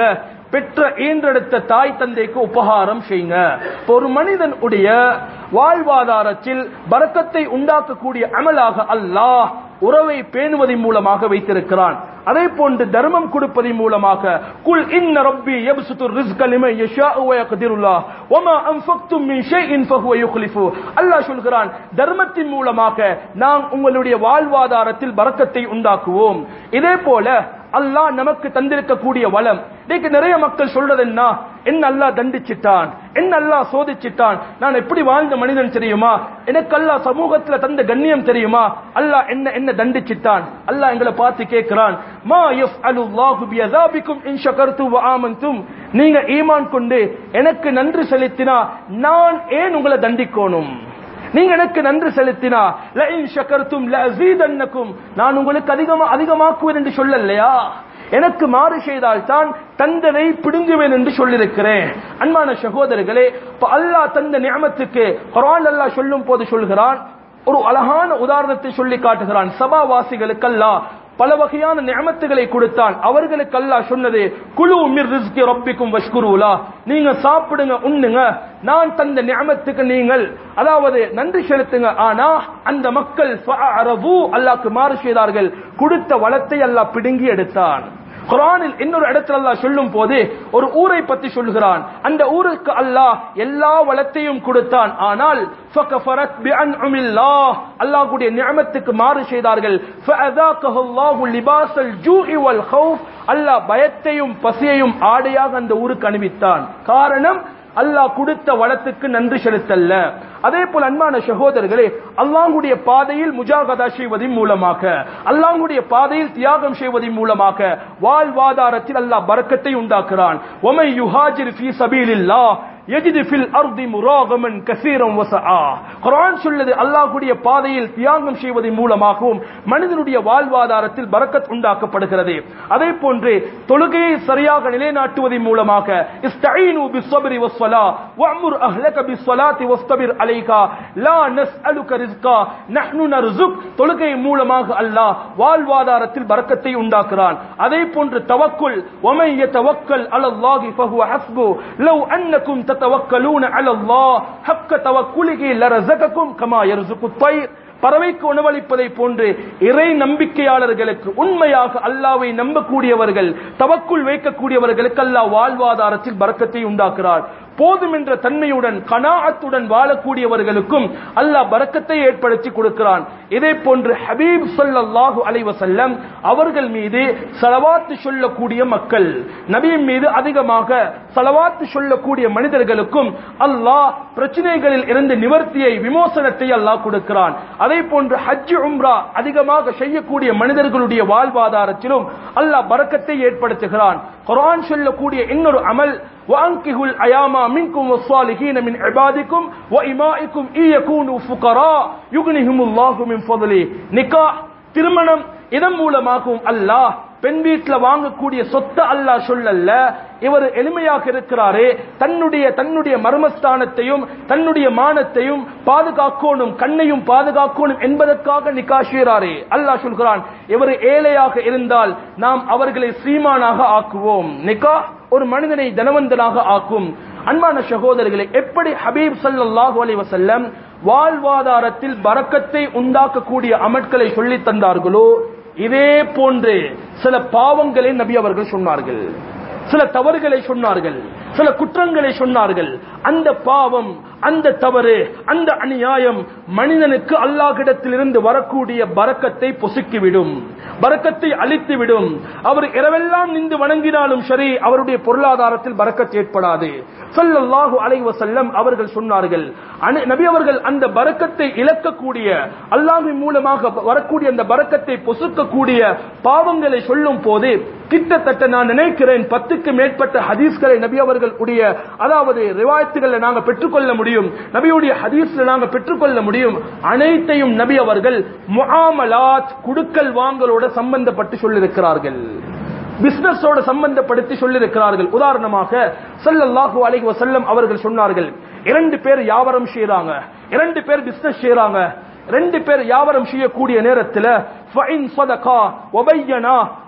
பெற்ற ஈன்றெடுத்த தாய் தந்தைக்கு உபகாரம் செய்யுங்க இப்ப ஒரு மனிதன் உடைய வாழ்வாதாரத்தில் பரக்கத்தை உண்டாக்கக்கூடிய அமலாக அல்லாஹ் உறவை பேணுவதன் மூலமாக வைத்திருக்கிறான் அதே போன்று தர்மம் கொடுப்பதன் மூலமாக குல் இன்ன ரப்பி யப்சுத்து ரிஸ்க லிமன் யஷாஉ வ யக்திருல்லாஹ் வமா அன்ஃபக்தும் மின் ஷைஇன் ஃபஹுவ யுக்லிஃபு அல்லாஹ் சொல்கிறான் தர்மத்தின் மூலமாக நாம் உங்களுடைய வாழ்வாதாரத்தில் பரக்கத்தை உண்டாக்குவோம் இதே போல அல்லாஹ் நமக்கு தந்திருக்கக்கூடிய வளம் இன்னைக்கு நிறைய மக்கள் சொல்றது என்ன என்ன அல்லாஹ் தண்டிச்சிட்டான் என்ன அல்லாஹ் சோதிச்சிட்டான் நான் எப்படி வாழ்ந்த மனிதன் தெரியுமா எனக்கு அல்லாஹ் சமூகத்துல தந்த கண்ணியம் தெரியுமா அல்லாஹ் என்ன என்ன தண்டிச்சிட்டான் அல்லாஹ் எங்களை பார்த்து கேட்கிறான் மா யஃப்அலுல்லாஹு பியஸாபிக்கும் இன் ஷகர்து வ ஆமன்தும் நீங்க ஈமான் கொண்டு எனக்கு நன்றி செலுத்தினா நான் ஏன் உங்களை தண்டிக்கணும் நீங்க எனக்கு நன்றி செலுத்தினா லஇன் ஷகர்தும் லஅஸீதன்னக்கும் நான் உங்களுக்கு அதிகமா அதிகமாக்குவேன் என்று சொல்லலையா எனக்கு மாறு செய்தால் தான் தந்தனை பிடுங்குவேன் என்று சொல்லியிருக்கிறேன் அன்பான சகோதரர்களே இப்ப அல்லாஹ் தந்த நியமத்துக்கு குர்ஆன் அல்லாஹ் சொல்லும் போது சொல்கிறான் ஒரு அழகான உதாரணத்தை சொல்லி காட்டுகிறான் சபாவாசிகளுக்கு அல்லாஹ் பல வகையான நியமத்துகளை கொடுத்தான் அவர்களுக்கு அல்லாஹ் சொன்னது குழு மிர் ரிஸ்கி ரப்பிக்கும் வஷ்குருலா நீங்க சாப்பிடுங்க உண்ணுங்க நான் தந்த நியமத்துக்கு நீங்கள் அதாவது நன்றி செலுத்துங்க ஆனா அந்த மக்கள் ஃபஅரபு அல்லாஹ்க்கு மாறு செய்தார்கள் கொடுத்த வளத்தை அல்லாஹ் பிடுங்கி எடுத்தான் குரானில் இன்னொரு இடத்துல அல்லாஹ் சொல்லும் போது ஒரு ஊரை பத்தி சொல்கிறான் அந்த ஊருக்கு அல்லாஹ் எல்லா வளத்தையும் கொடுத்தான் ஆனால் فَكَفَرَتْ بِأَنْعُمِ اللَّهِ அல்லாஹ்வுடைய நியமத்துக்கு மாறு செய்தார்கள் فَأَذَاقَهُ اللَّهُ لِبَاسَ الْجُوعِ وَالْخَوْفِ அல்லாஹ் பயத்தையும் பசியையும் ஆடையாக அந்த ஊருக்கு அணிவித்தான் காரணம் அல்லாஹ் கொடுத்த வளத்துக்கு நன்றி செலுத்தல்ல அதே போல அன்பான சகோதரர்களே அல்லாஹ்வுடைய பாதையில் முஜாகதா செய்வதன் மூலமாக அல்லாஹ்வுடைய பாதையில் தியாகம் செய்வதன் மூலமாக வாழ்வாதாரத்தில் அல்லாஹ் பரக்கத்தை உண்டாக்குறான் ஒமை யுஹாஜிர் ஃபீ சபீலில்லாஹ் யஜிது ஃபில் அர்தி முராகமன் கசீரம் வசஆ குர்ஆன் சொல்லுது அல்லாஹ்வுடைய பாதையில் தியாகம் செய்வதன் மூலமாகவும் மனிதனுடைய வாழ்வாதாரத்தில் பரக்கத் உண்டாக்கப்படுகிறது அதே போன்று தொழுகையை சரியாக நிலைநாட்டுவதன் மூலமாக இஸ்தஈனு பிஸ்ஸப்ரி வஸ்ஸலா வஅமுர் அஹ்லக பிஸ்ஸலாத்தி வஸ்தபிர் அலைஹா லா நஸ்அலுக ரிஸ்கா நஹ்னு நர்சுக் தொழுகை மூலமாக அல்லாஹ் வாழ்வாதாரத்தில் பரக்கத்தை உண்டாக்குறான் அதே போன்று தவக்குல் ومن يتوكل على الله فهو حسبه لو انكم تتوكلون على الله حق توكله لرزقكم كما يرزق الطير பறவைக்கு உணவளிப்பதை போன்று இறை நம்பிக்கையாளர்களுக்கு உண்மையாக அல்லாவை நம்பக்கூடியவர்கள் தவக்குள் வைக்கக்கூடியவர்களுக்கு அல்லாஹ் வாழ்வாதாரத்தில் பறக்கத்தை உண்டாக்குறார் போதும் என்ற தன்மையுடன் கனாஅத்துடன் வாழக்கூடியவர்களுக்கும் அல்லாஹ் பரக்கத்தை ஏற்படுத்தி கொடுக்கிறான் இதே போன்று ஹபீப் ஸல்லல்லாஹு அலைஹி வஸல்லம் அவர்கள் மீது ஸலவாத்து சொல்லக்கூடிய மக்கள் நபியின் மீது அதிகமாக ஸலவாத்து சொல்லக்கூடிய மனிதர்களுக்கும் அல்லாஹ் பிரச்சனைகளில் இருந்து நிவர்த்தியை விமோசனத்தை அல்லாஹ் கொடுக்கிறான் அதே போன்று ஹஜ் உம்ரா அதிகமாக செய்யக்கூடிய மனிதர்களுடைய வாழ்வாதாரத்திலும் அல்லாஹ் பரக்கத்தை ஏற்படுத்துகிறான் குர்ஆன் சொல்லக்கூடிய இன்னொரு அமல் وأنكحوا الأيام منكم والصالحين من عبادكم وإمائكم إن يكونوا فقراء يغنيهم الله من فضله நிக்கா திருமணம் இதன் மூலமாகவும் அல்லாஹ் பெண் வீட்டுல வாங்கக்கூடிய சொத்தை அல்லாஹ் சொல்லல்ல இவர் எளிமையாக இருக்கிறாரே தன்னுடைய தன்னுடைய மர்மஸ்தானத்தையும் தன்னுடைய மானத்தையும் பாதுகாக்கணும் கண்ணையும் பாதுகாக்கணும் என்பதற்காக நிக்கா செய்கிறாரே அல்லாஹ் சொல்கிறான் இவர் ஏழையாக இருந்தால் நாம் அவர்களை சீமானாக ஆக்குவோம் நிக்கா ஒரு மனிதனை தனவந்தனாக ஆக்கும் அன்பான சகோதரர்களை எப்படி ஹபீப் ஸல்லல்லாஹு அலைஹி வஸல்லம் வாழ்வாதாரத்தில் பரக்கத்தை உண்டாக்கக்கூடிய அமட்களை சொல்லி தந்தார்களோ இதே போன்று சில பாவங்களை நபி அவர்கள் சொன்னார்கள் சில தவறுகளை சொன்னார்கள் சில குற்றங்களை சொன்னார்கள் அந்த பாவம் அந்த தவறு அந்த அநியாயம் மனிதனுக்கு அல்லாஹ்விடத்திலிருந்து வரக்கூடிய பரக்கத்தை பொசுக்கிவிடும் பரக்கத்தை அழித்துவிடும் அவர் இரவெல்லாம் நின்று வணங்கினாலும் சரி அவருடைய பொருளாதாரத்தில் பரக்கத் ஏற்படாது ஸல்லல்லாஹு அலைஹி வஸல்லம் அவர்கள் சொன்னார்கள் அனு- நபி அவர்கள் அந்த பரக்கத்தை இழக்கக்கூடிய அல்லாஹ்வின் மூலமாக வரக்கூடிய அந்த பரக்கத்தை பொசுக்கக்கூடிய பாவங்களை சொல்லும் போது கிட்டத்தட்ட நான் நினைக்கிறேன் பத்துக்கு மேற்பட்ட ஹதீஸ்களை நபி அவர்கள் உடைய அதாவது ரிவாயத்துகளை நாங்க பெற்றுக்கொள்ள முடியும் நபியுடைய ஹதீஸ்ல நாங்க பெற்றுக்கொள்ள முடியும் அனைத்தையும் நபி அவர்கள் முஆமலாத் குடுக்கல் வாங்கலோட சம்பந்தப்பட்டு சொல்லியிருக்கிறார்கள் பிசினஸோட சம்பந்தப்படுத்தி சொல்லியிருக்கிறார்கள் உதாரணமாக ஸல்லல்லாஹு அலைஹி வஸல்லம் அவர்கள் சொன்னார்கள் இரண்டு பேர் வியாபாரம் செய்றாங்க இரண்டு பேர் பிசினஸ் செய்றாங்க ரெண்டு பேர் வியாபாரம் செய்யக்கூடிய நேரத்தில் ஃபைன் சதகா வபையனா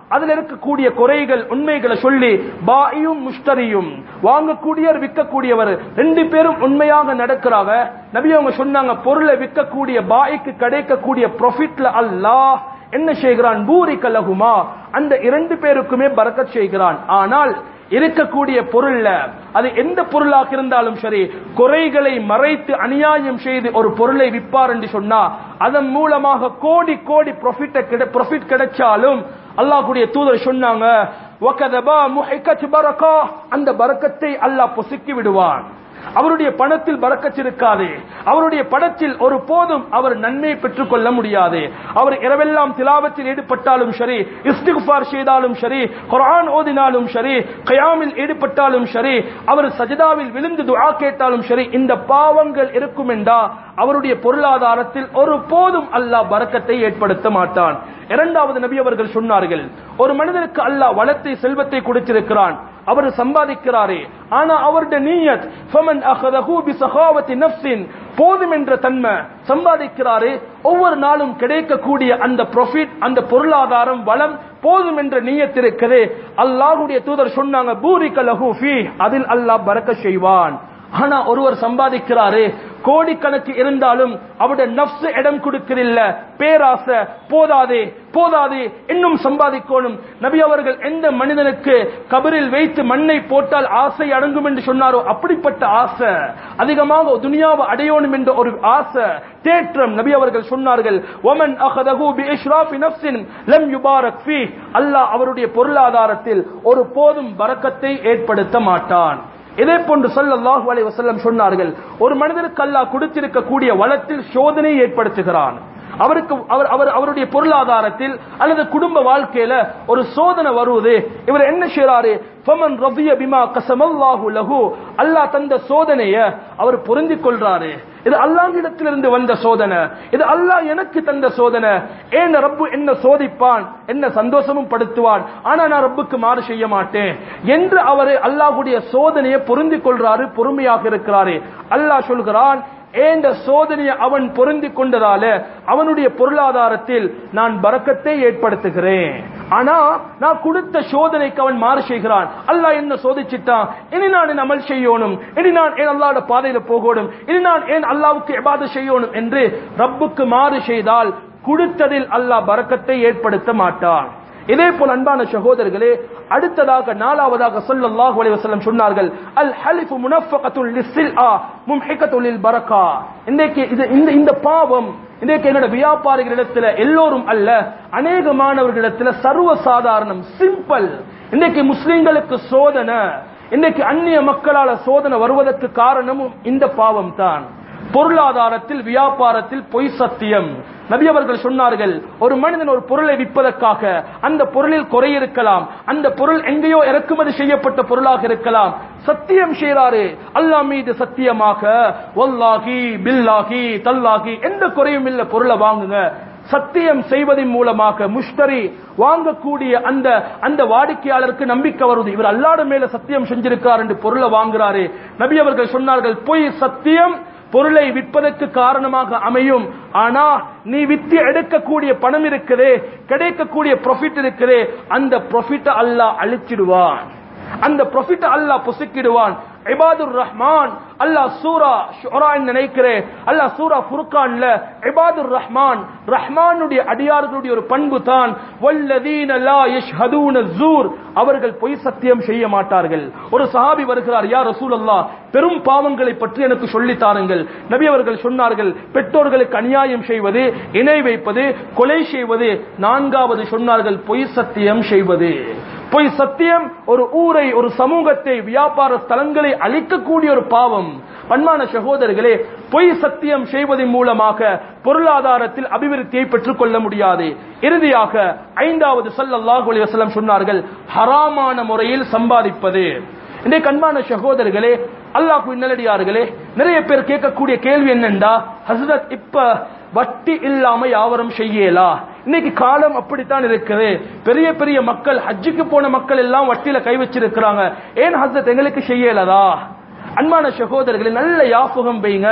அதுல இருக்கக்கூடிய குறைகள் உண்மைகளை சொல்லி பாயும் முஷ்டரியும் வாங்கக்கூடியவர் விற்கக்கூடியவர் ரெண்டு பேரும் உண்மையாக நடக்கிறாங்க நபி அவங்க சொன்னாங்க பொருளை விற்கக்கூடிய பாய்க்கு கிடைக்கக்கூடிய ப்ராஃபிட்ல அல்லாஹ் என்ன செய்கிறான் பூரி கலகுமா அந்த இரண்டு பேருக்குமே பறக்கச் செய்கிறான் ஆனால் இருக்கக்கூடிய பொருள்ல அது எந்த பொருளாக இருந்தாலும் சரி குறைகளை மறைத்து அநியாயம் செய்து ஒரு பொருளை விற்பார் என்று சொன்னா அதன் மூலமாக கோடி கோடி ப்ராஃபிட் கிடைச்சாலும் அல்லாஹ்வுடைய தூதர் சொன்னாங்க "வகதபா முஹிக்கத் பரக்கா." அந்த பரக்கத்தை அல்லாஹ் பொசுக்கி விடுவான் அவருடைய பணத்தில் பறக்கச் இருக்காது அவருடைய படத்தில் ஒரு போதும் அவர் நன்மையை பெற்றுக் கொள்ள முடியாது அவர் இரவெல்லாம் திலாவத்தில் ஈடுபட்டாலும் சரி இஸ்திகுஃபார் செய்தாலும் சரி குர்ஆன் ஓதினாலும் சரி கயாமில் ஈடுபட்டாலும் சரி அவர் சஜிதாவில் விழுந்து துஆ கேட்டாலும் சரி இந்த பாவங்கள் இருக்கும் என்றா அவருடைய பொருளாதாரத்தில் ஒரு போதும் அல்லாஹ் பறக்கத்தை ஏற்படுத்த மாட்டான் இரண்டாவது நபி அவர்கள் சொன்னார்கள் ஒரு மனிதனுக்கு அல்லாஹ் வளத்தை செல்வத்தை கொடுத்திருக்கிறான் அவர் சம்பாதிக்கிறாரே ஆனா அவருடைய நீயத் ஃபமன் அகதஹு பிசகாவத்தி நஃப்ஸின் போதும் என்ற தன்மை சம்பாதிக்கிறாரே ஒவ்வொரு நாளும் கிடைக்கக்கூடிய அந்த ப்ராஃபிட் அந்த பொருளாதாரம் வளம் போதும் என்ற நீயத் இருக்கிறே அல்லாஹ்வுடைய தூதர் சொன்னாங்க பூரிக லஹு ஃபீ அதில் அல்லாஹ் பரக்க செய்வான் ஆனா ஒருவர் சம்பாதிக்கிறாரு கோடிக்கணக்கு இருந்தாலும் அவருடைய நப்சு இடம் கொடுக்கறில்ல பேராசை போதாதே போதாதே இன்னும் சம்பாதிக்கணும் நபி அவர்கள் எந்த மனிதனுக்கு கபரில் வைத்து மண்ணை போட்டால் ஆசை அடங்கும் என்று சொன்னாரோ அப்படிப்பட்ட ஆசை அதிகமாக துனியாவை அடையணும் என்ற ஒரு ஆசை தேற்றம் நபி அவர்கள் சொன்னார்கள் ஒமன் அகதகு பி இஷ்ராஃபி நஃப்ஸின் லம் யுபாரக் ஃபீ அல்லாஹ் அவருடைய பொருளாதாரத்தில் ஒரு போதும் பரக்கத்தை ஏற்படுத்த மாட்டான் இதே போன்று ஸல்லல்லாஹு அலைஹி வஸல்லம் சொன்னார்கள் ஒரு மனிதனுக்கு அல்லாஹ் கொடுத்திருக்கக்கூடிய வளத்தில் சோதனை ஏற்படுத்துகிறான் அவருக்கு அவர் அவர் அவருடைய பொருளாதாரத்தில் அல்லது குடும்ப வாழ்க்கையில ஒரு சோதனை வருவது இவர் என்ன செய்றாரு ஃபமன் ரபிய பிமா கசமல்லாஹு லஹு அல்லாஹ் தந்த சோதனைய அவர் பொருந்திக் கொள்றாரு இது அல்லாஹ்விடத்திலிருந்து வந்த சோதனை இது அல்லாஹ் எனக்கு தந்த சோதனை ஏன் ரப்பு என்ன சோதிப்பான் என்ன சந்தோஷமும் படுத்துவான் ஆனா நான் ரப்புக்கு மாறு செய்ய மாட்டேன் என்று அவரு அல்லாஹ்வுடைய சோதனையை பொருந்திக் கொள்றாரு பொறுமையாக இருக்கிறாரு அல்லாஹ் சொல்கிறான் ஏந்த சோதனையை அவன் பொருந்திக் கொண்டதால அவனுடைய பொருளாதாரத்தில் நான் பறக்கத்தை ஏற்படுத்துகிறேன் ஆனா நான் கொடுத்த சோதனைக்கு அவன் மாறு செய்கிறான் அல்லாஹ் என்ன சோதிச்சிட்டான் இனி நான் என் அமல் செய்யணும் இனி நான் ஏன் அல்லாஹ்வோட பாதையில போகணும் இனி நான் ஏன் அல்லாஹ்வுக்கு இபாதத் செய்யணும் என்று ரப்புக்கு மாறு செய்தால் கொடுத்ததில் அல்லாஹ் பறக்கத்தை ஏற்படுத்த மாட்டான் இதே போல் அன்பான சகோதரர்களே அடுத்ததாக நாலாவதாக ஸல்லல்லாஹு அலைஹி வஸல்லம் சொன்னார்கள் அல் ஹலிஃபு முனஃபகத்துல் லிஸ்ஸில்ஆ மும்ஹிகத்துல் லில் பரக்கா இன்றைக்கு இது இந்த இந்த பாவம் இன்றைக்கு என்னோட வியாபாரிகளிடத்துல எல்லோரும் அல்ல அநேகமானவர்களிடத்துல சர்வ சாதாரணம் சிம்பிள் இன்றைக்கு முஸ்லிம்களுக்கு சோதனை இன்றைக்கு அந்நிய மக்களால சோதனை வருவதற்கு காரணமும் இந்த பாவம் தான் பொருளாதாரத்தில் வியாபாரத்தில் பொய் சத்தியம் நபி அவர்கள் சொன்னார்கள் ஒரு மனிதன் ஒரு பொருளை விற்பதற்காக அந்த பொருளில் குறை இருக்கலாம் அந்த பொருள் எங்கேயோ இறக்குமதி செய்யப்பட்ட பொருளாக இருக்கலாம் சத்தியம் செய்றாரு அல்லாஹ் மீது சத்தியமாக வல்லாஹி பில்லாஹி தல்லாஹி எந்த குறையும் இல்ல பொருளை வாங்குங்க சத்தியம் செய்வதன் மூலமாக முஷ்டரி வாங்கக்கூடிய அந்த அந்த வாடிக்கையாளருக்கு நம்பிக்கை வருவது இவர் அல்லாட மேல சத்தியம் செஞ்சிருக்கார் என்று பொருளை வாங்குறாரு நபி அவர்கள் சொன்னார்கள் பொய் சத்தியம் பொருளை விற்பதற்கு காரணமாக அமையும் ஆனா நீ வித்து எடுக்கக்கூடிய பணம் இருக்குதே கிடைக்கக்கூடிய ப்ராஃபிட் இருக்குதே அந்த ப்ராஃபிட் அல்லாஹ் அழிச்சிடுவான் அந்த ப்ராஃபிட் அல்லாஹ் பொசுக்கிடுவான் இபாதுர் ரஹ்மான் அல்லாஹ் சூரா ஷுரா நினைக்கிறேன் அல்லாஹ் சூரா ஃபுர்கான்ல இபாதுர் ரஹ்மான் ரஹ்மானுடைய அடியார்களுடைய ஒரு பண்பு தான் வல்லதீன லா யஷ்ஹதூன ஸூர் அவர்கள் பொய் சத்தியம் செய்ய மாட்டார்கள் ஒரு சஹாபி வருகிறார் யா ரசூலல்லாஹ் பெரும் பாவங்களை பற்றி எனக்கு சொல்லி தாருங்கள் நபி அவர்கள் சொன்னார்கள் பெற்றோர்களுக்கு அநியாயம் செய்வது இணை வைப்பது கொலை செய்வது நான்காவது சொன்னார்கள் பொய் சத்தியம் செய்வது பொய் சத்தியம் ஒரு ஊரை ஒரு சமூகத்தை வியாபார ஸ்தலங்களை அழிக்கக்கூடிய ஒரு பாவம் பண்பான சகோதரர்களே பொய் சத்தியம் செய்வதன் மூலமாக பொருளாதாரத்தில் அபிவிருத்தியை பெற்றுக் கொள்ள முடியாது இறுதியாக ஐந்தாவது ஸல்லல்லாஹு அலைஹி வஸல்லம் சொன்னார்கள் ஹராமான முறையில் சம்பாதிப்பது இன்றைக்கு அன்பான சகோதரர்களே அல்லாஹ் நல்லடியார்களே நிறைய பேர் கேட்கக்கூடிய கேள்வி என்னண்டா ஹசரத் இப்ப வட்டி இல்லாம யாவரும் செய்யலா இன்னைக்கு காலம் அப்படித்தான் இருக்குது பெரிய பெரிய மக்கள் ஹஜ்ஜுக்கு போன மக்கள் எல்லாம் வட்டியில கை வச்சிருக்கிறாங்க ஏன் ஹசரத் எங்களுக்கு செய்யலதா அன்பான சகோதரர்களே நல்ல யாபகம் வைங்க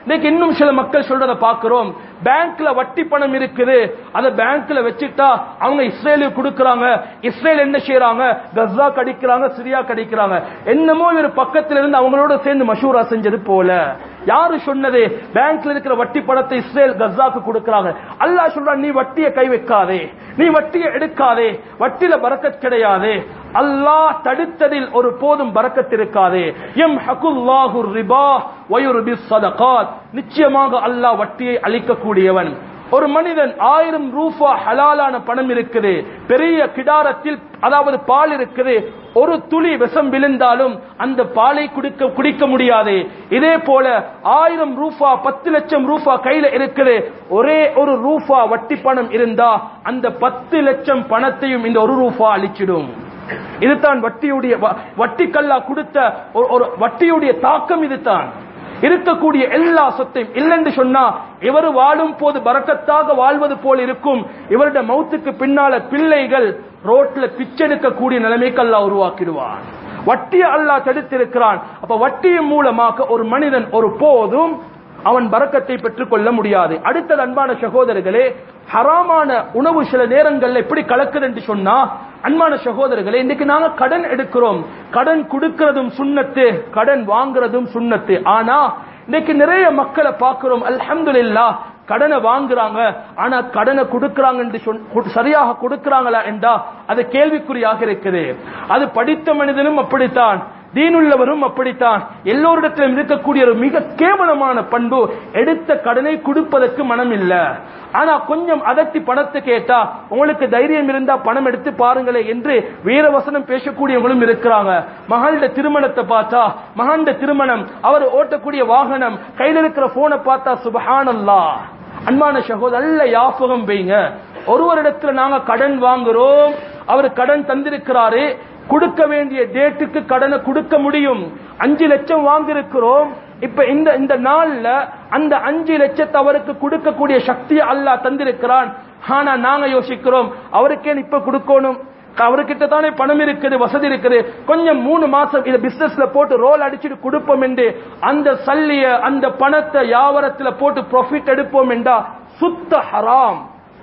இன்னைக்கு இன்னும் சில மக்கள் சொல்றத பாக்குறோம் பேங்க்ல வட்டி பணம் இருக்குது அதை பேங்க்ல வச்சுட்டா அவங்க இஸ்ரேலுக்கு கொடுக்கறாங்க இஸ்ரேல் என்ன செய்யறாங்க கஸ்ஸா கடிக்கிறாங்க சிரியா கடிக்கிறாங்க என்னமோ இவர் பக்கத்துல இருந்து அவங்களோட சேர்ந்து மஷூரா செஞ்சது போல யாரு சொன்னது பேங்க்ல இருக்கிற வட்டி பணத்தை இஸ்ரேல் கஸ்ஸாக்கு கொடுக்கறாங்க அல்லாஹ் சொல்றான் நீ வட்டியை கை வைக்காதே நீ வட்டியை எடுக்காதே வட்டியில பறக்கத் கிடையாது அல்லாஹ் தடுத்ததில் ஒரு போதும் பறக்கத் இருக்காது எம் ஹகுல்லாஹு ரிபா வயுர்பி சதகாத் நிச்சயமாக அல்லாஹ் வட்டியை அளிக்கக்கூடியவன் ஒரு மனிதன் ஆயிரம் ரூபா ஹலாலான பணம் இருக்குது பெரிய கிடாரத்தில் அதாவது பால் இருக்குது ஒரு துளி விஷம் விழுந்தாலும் அந்த பாலை குடிக்க குடிக்க முடியாது இதே போல ஆயிரம் ரூபா பத்து லட்சம் ரூபா கையில இருக்குது ஒரே ஒரு ரூபா வட்டி பணம் இருந்தா அந்த பத்து லட்சம் பணத்தையும் இந்த ஒரு ரூபா அழிச்சிடும் இதுதான் வட்டியுடைய வ- வட்டிக்கல்லா கொடுத்த ஒரு- ஒரு வட்டியுடைய தாக்கம் இதுதான் இருக்கக்கூடிய எல்லா சொத்தையும் இல்லைன்னு சொன்னா இவர் வாழும் போது பறக்கத்தாக வாழ்வது போல் இருக்கும் இவருடைய மௌத்துக்கு பின்னால பிள்ளைகள் ரோட்ல பிச்செடுக்கக்கூடிய நிலைமைக்கு அல்லாஹ் உருவாக்கிடுவான் வட்டியை அல்லாஹ் தடுத்திருக்கிறான் அப்ப வட்டியின் மூலமாக ஒரு மனிதன் ஒரு போதும் அவன் பறக்கத்தை பெற்றுக் கொள்ள முடியாது அடுத்தது அன்பான சகோதரர்களே ஹராமான உணவு சில நேரங்கள்ல எப்படி கலக்குது என்று சொன்னா அன்பான சகோதரர்களே இன்னைக்கு நாங்க கடன் எடுக்கிறோம் கடன் கொடுக்கிறதும் சுண்ணத்து கடன் வாங்குறதும் சுண்ணத்து ஆனா இன்னைக்கு நிறைய மக்களை பார்க்கிறோம் அல்ஹம்துலில்லாஹ் கடனை வாங்குறாங்க ஆனா கடனை கொடுக்கறாங்க என்று சொன்- கு- சரியாக கொடுக்கறாங்களா என்றா அது கேள்விக்குறியாக இருக்குது அது படித்த மனிதனும் அப்படித்தான் தீனுள்ளவரும் அப்படித்தான் எல்லோரிடத்திலும் இருக்கக்கூடிய ஒரு மிக கேவலமான பண்பு எடுத்த கடனை கொடுப்பதற்கு மனம் இல்ல ஆனா கொஞ்சம் அதட்டி பணத்தை கேட்டா உங்களுக்கு தைரியம் இருந்தா பணம் எடுத்து பாருங்களே என்று வீரவசனம் பேசக்கூடியவங்களும் இருக்கிறாங்க மகள்ட திருமணத்தை பார்த்தா மகன்ட திருமணம் அவர் ஓட்டக்கூடிய வாகனம் கையில இருக்கிற போனை பார்த்தா சுபஹானல்லாஹ் அன்பான சகோதரர் நல்ல யாபகம் வைங்க ஒருவரிடத்துல நாங்க கடன் வாங்குறோம் அவர் கடன் தந்திருக்கிறாரு கொடுக்க வேண்டிய டேட்டுக்கு கடனை கொடுக்க முடியும் அஞ்சு லட்சம் வாங்கியிருக்கிறோம் இப்ப இந்த இந்த நாள்ல அந்த அஞ்சு லட்சத்தை அவருக்கு கொடுக்கக்கூடிய சக்தியை அல்லாஹ் தந்திருக்கிறான் ஆனா நாங்க யோசிக்கிறோம் அவருக்கே இப்ப கொடுக்கணும் அவர்கிட்ட தானே பணம் இருக்குது வசதி இருக்குது கொஞ்சம் மூணு மாசம் இத பிசினஸ்ல போட்டு ரோல் அடிச்சுட்டு கொடுப்போம் என்று அந்த சல்லிய அந்த பணத்தை வியாபாரத்துல போட்டு ப்ராஃபிட் எடுப்போம் என்றா சுத்த ஹராம்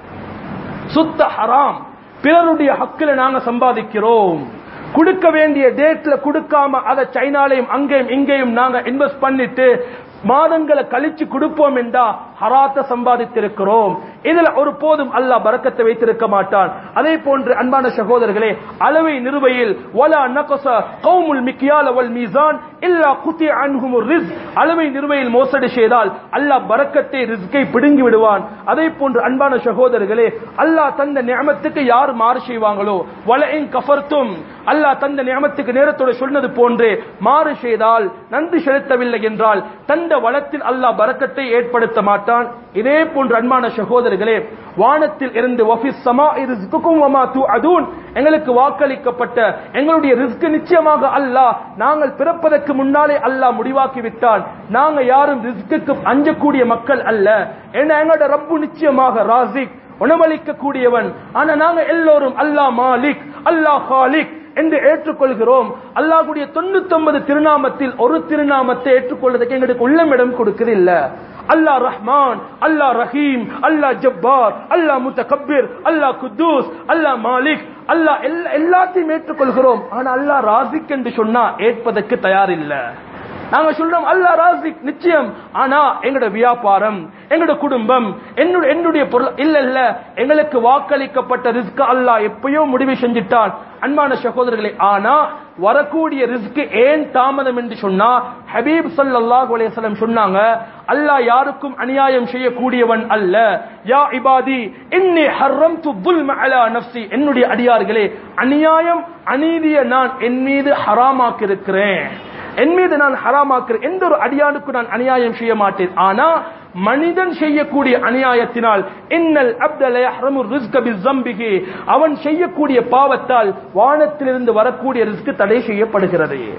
சுத்த ஹராம் பிறருடைய ஹக்கில நாங்க சம்பாதிக்கிறோம் கொடுக்க வேண்டிய டேட்ல கொடுக்காம அதை சைனாலையும் அங்கேயும் இங்கேயும் நாங்க இன்வெஸ்ட் பண்ணிட்டு மாதங்களை கழிச்சு கொடுப்போம் என்றா ஹராத்த சம்பாதித்திருக்கிறோம் இதுல ஒரு போதும் அல்லாஹ் பரக்கத்தை வைத்திருக்க மாட்டான் அதே போன்று அன்பான சகோதரர்களே அளவை நிறுவையில் வலா நகச கௌமுல் மிக்கியால் அவல் மீசான் இல்லா குத்தி அன்ஹும் ரிஸ் அளவை நிறுவையில் மோசடி செய்தால் அல்லாஹ் பரக்கத்தை ரிஸ்கை பிடுங்கி விடுவான் அதே போன்று அன்பான சகோதரர்களே அல்லாஹ் தந்த நியமத்துக்கு யார் மாறு செய்வாங்களோ வலையின் கஃபர்த்தும் அல்லாஹ் தந்த நியமத்துக்கு நேரத்தோட சொன்னது போன்று மாறு செய்தால் நன்றி செலுத்தவில்லை என்றால் தந்த வளத்தில் அல்லாஹ் பரக்கத்தை ஏற்படுத்த மாட்டான் இதே போன்று அன்பான சகோதரர்களே வானத்தில் இருந்து வஃபிஸ் சமா ரிஸ்குக்கும் வமா துஅதூன் எங்களுக்கு வாக்களிக்கப்பட்ட எங்களுடைய ரிஸ்க் நிச்சயமாக அல்லாஹ் நாங்கள் பிறப்பதற்கு முன்னாலே அல்லாஹ் முடிவாக்கி விட்டான் நாங்க யாரும் ரிஸ்க்கு அஞ்சக்கூடிய மக்கள் அல்ல ஏன்னா எங்களோட ரப்பு நிச்சயமாக ராசிக் உணவளிக்க கூடியவன் ஆனா நாங்க எல்லோரும் அல்லாஹ் மாலிக் அல்லாஹ் ஹாலிக் என்று ஏற்றுக்கொள்கிறோம் அல்லாஹ்வுடைய தொண்ணூத்தி ஒன்பது திருநாமத்தில் ஒரு திருநாமத்தை ஏற்றுக்கொள்வதற்கு எங்களுக்கு உள்ளம் இடம் கொடுக்குது இல்ல அல்லாஹ் ரஹ்மான் அல்லாஹ் ரஹீம் அல்லாஹ் ஜப்பார் அல்லாஹ் முத்தகப்பிர் அல்லாஹ் குத்தூஸ் அல்லாஹ் மாலிக் அல்லாஹ் எல்லா- எல்லாத்தையும் ஏற்றுக்கொள்கிறோம் ஆனா அல்லாஹ் ராசிக் என்று சொன்னா ஏற்பதற்கு தயார் இல்ல நாங்க சொல்றோம் அல்லாஹ் ராசிக் நிச்சயம் ஆனா எங்களோட வியாபாரம் எங்களோட குடும்பம் என்னுடைய என்னுடைய பொருள் இல்ல இல்ல எங்களுக்கு வாக்களிக்கப்பட்ட ரிஸ்க் அல்லாஹ் எப்பயோ முடிவு செஞ்சிட்டான் அன்பான சகோதரர்களே ஆனா வரக்கூடிய ரிஸ்க் ஏன் தாமதம் என்று சொன்னா ஹபீப் ஸல்லல்லாஹு அலைஹி வஸல்லம் சொன்னாங்க அல்லாஹ் யாருக்கும் அநியாயம் செய்யக்கூடியவன் அல்ல யா இபாதி இன்னி ஹர்ரம்து துல்ம அலா நஃப்ஸி என்னுடைய அடியார்களே அநியாயம் அநீதியை நான் என் மீது ஹராமாக்கி இருக்கிறேன் என் மீது நான் ஹராமாக்குறேன் எந்த ஒரு அடியானுக்கு நான் அநியாயம் செய்ய மாட்டேன் ஆனா மனிதன் செய்யக்கூடிய அநியாயத்தினால் இன்னல் அப்தல யஹ்ரமு ரிஸ்க பிஸம்பிஹி அவன் செய்யக்கூடிய பாவத்தால் வானத்திலிருந்து வரக்கூடிய ரிஸ்க் தடை செய்யப்படுகிறது